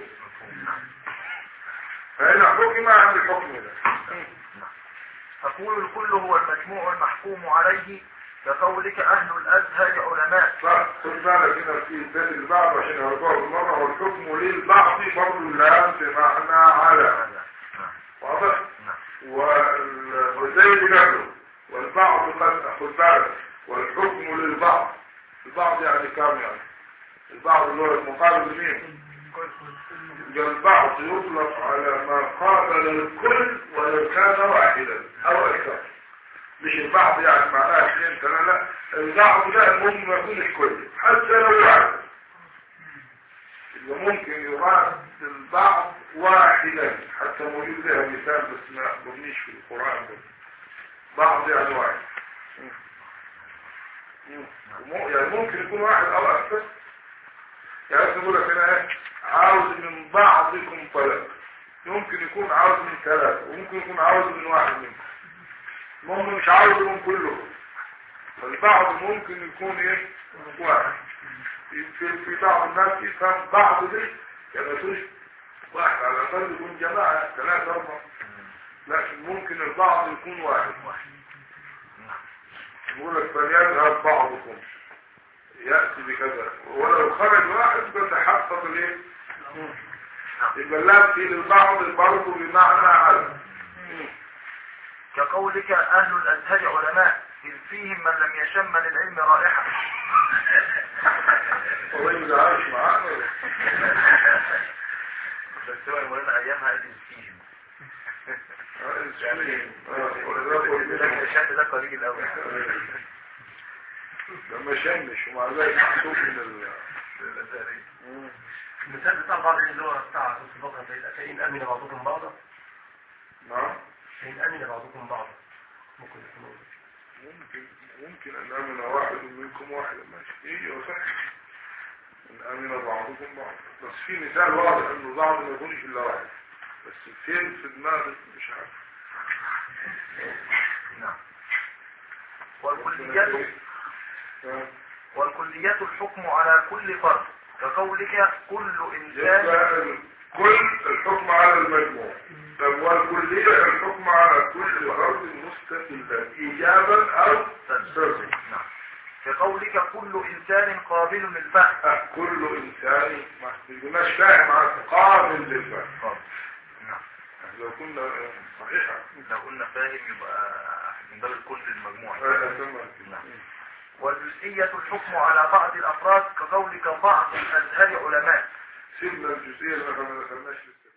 فهنا حكم عن الحكم ده أقول الكل هو المجموع المحكوم عليه كقولك أهل الأزهر علماء صح خد بالك هنا في البيت البعض عشان يرجعوا بالمرة والحكم للبعض برضه لا بمعنى على واضح وال- وزي بنفسه والبعض قد خد بالك والحكم للبعض البعض يعني كام يعني البعض اللي هو المقابل لمين يبقى البعض يطلق على ما قابل الكل ولو كان واحدا او اكثر مش البعض يعني معناها اثنين ثلاثة لا البعض ده المهم ما يكون الكل حتى لو واحد يبقى ممكن يراد البعض واحدا حتى موجود لها مثال بس ما مبنيش في القرآن ده بعض يعني واحد مم. مم. يعني ممكن يكون واحد او اكثر يعني يقول لك انا ايه عاوز من بعضكم طلب ممكن يكون عاوز من ثلاثة وممكن يكون عاوز من واحد منكم المهم مش عاوز من كلهم فالبعض ممكن يكون ايه واحد في, في بعض الناس يفهم بعض دي يعني تقولش واحد على الاقل يكون جماعة ثلاثة اربعة لكن ممكن البعض يكون واحد يقول لك فليذهب بعضكم يأتي بكذا ولو خرج واحد بتحقق الايه يبقى اللام في البعض برضه بمعنى على كقولك أهل الأزهر علماء إذ فيهم من لم يشم للعلم رائحة هو يبقى عايش معانا عشان سوى مولانا أيامها إذ فيهم يعني لم يشم ده قليل أوي لما شمش ومع ذلك محسوب من الأزهري ال المثال بتاع بعض اللي هو بتاع سورة البقرة فإن- فإن أمن بعضكم بعضا نعم فإن أمن بعضكم بعضا ممكن يكون ممكن ممكن ان امن واحد منكم واحد ماشي ايه صح ان امن بعضكم بعض بس في مثال واضح انه بعض ما يكونش الا واحد بس فين في دماغك مش عارف نعم والكليات آه. والكلية الحكم على كل فرد كقولك كل إنسان يبقى كل الحكم على المجموع طب والكلية الحكم على كل فرد مستقلا إيجابا أو سلبا نعم كقولك كل إنسان قابل للفهم آه، كل إنسان ما يقولناش فاهم على قابل للفهم نعم لو كنا آه، صحيحة لو قلنا فاهم يبقى من باب الكل المجموع آه، تمام. نعم. والجزئية الحكم على بعض الأفراد كقولك بعض الأزهر علماء سيبنا الجزئية اللي احنا ما دخلناش لسه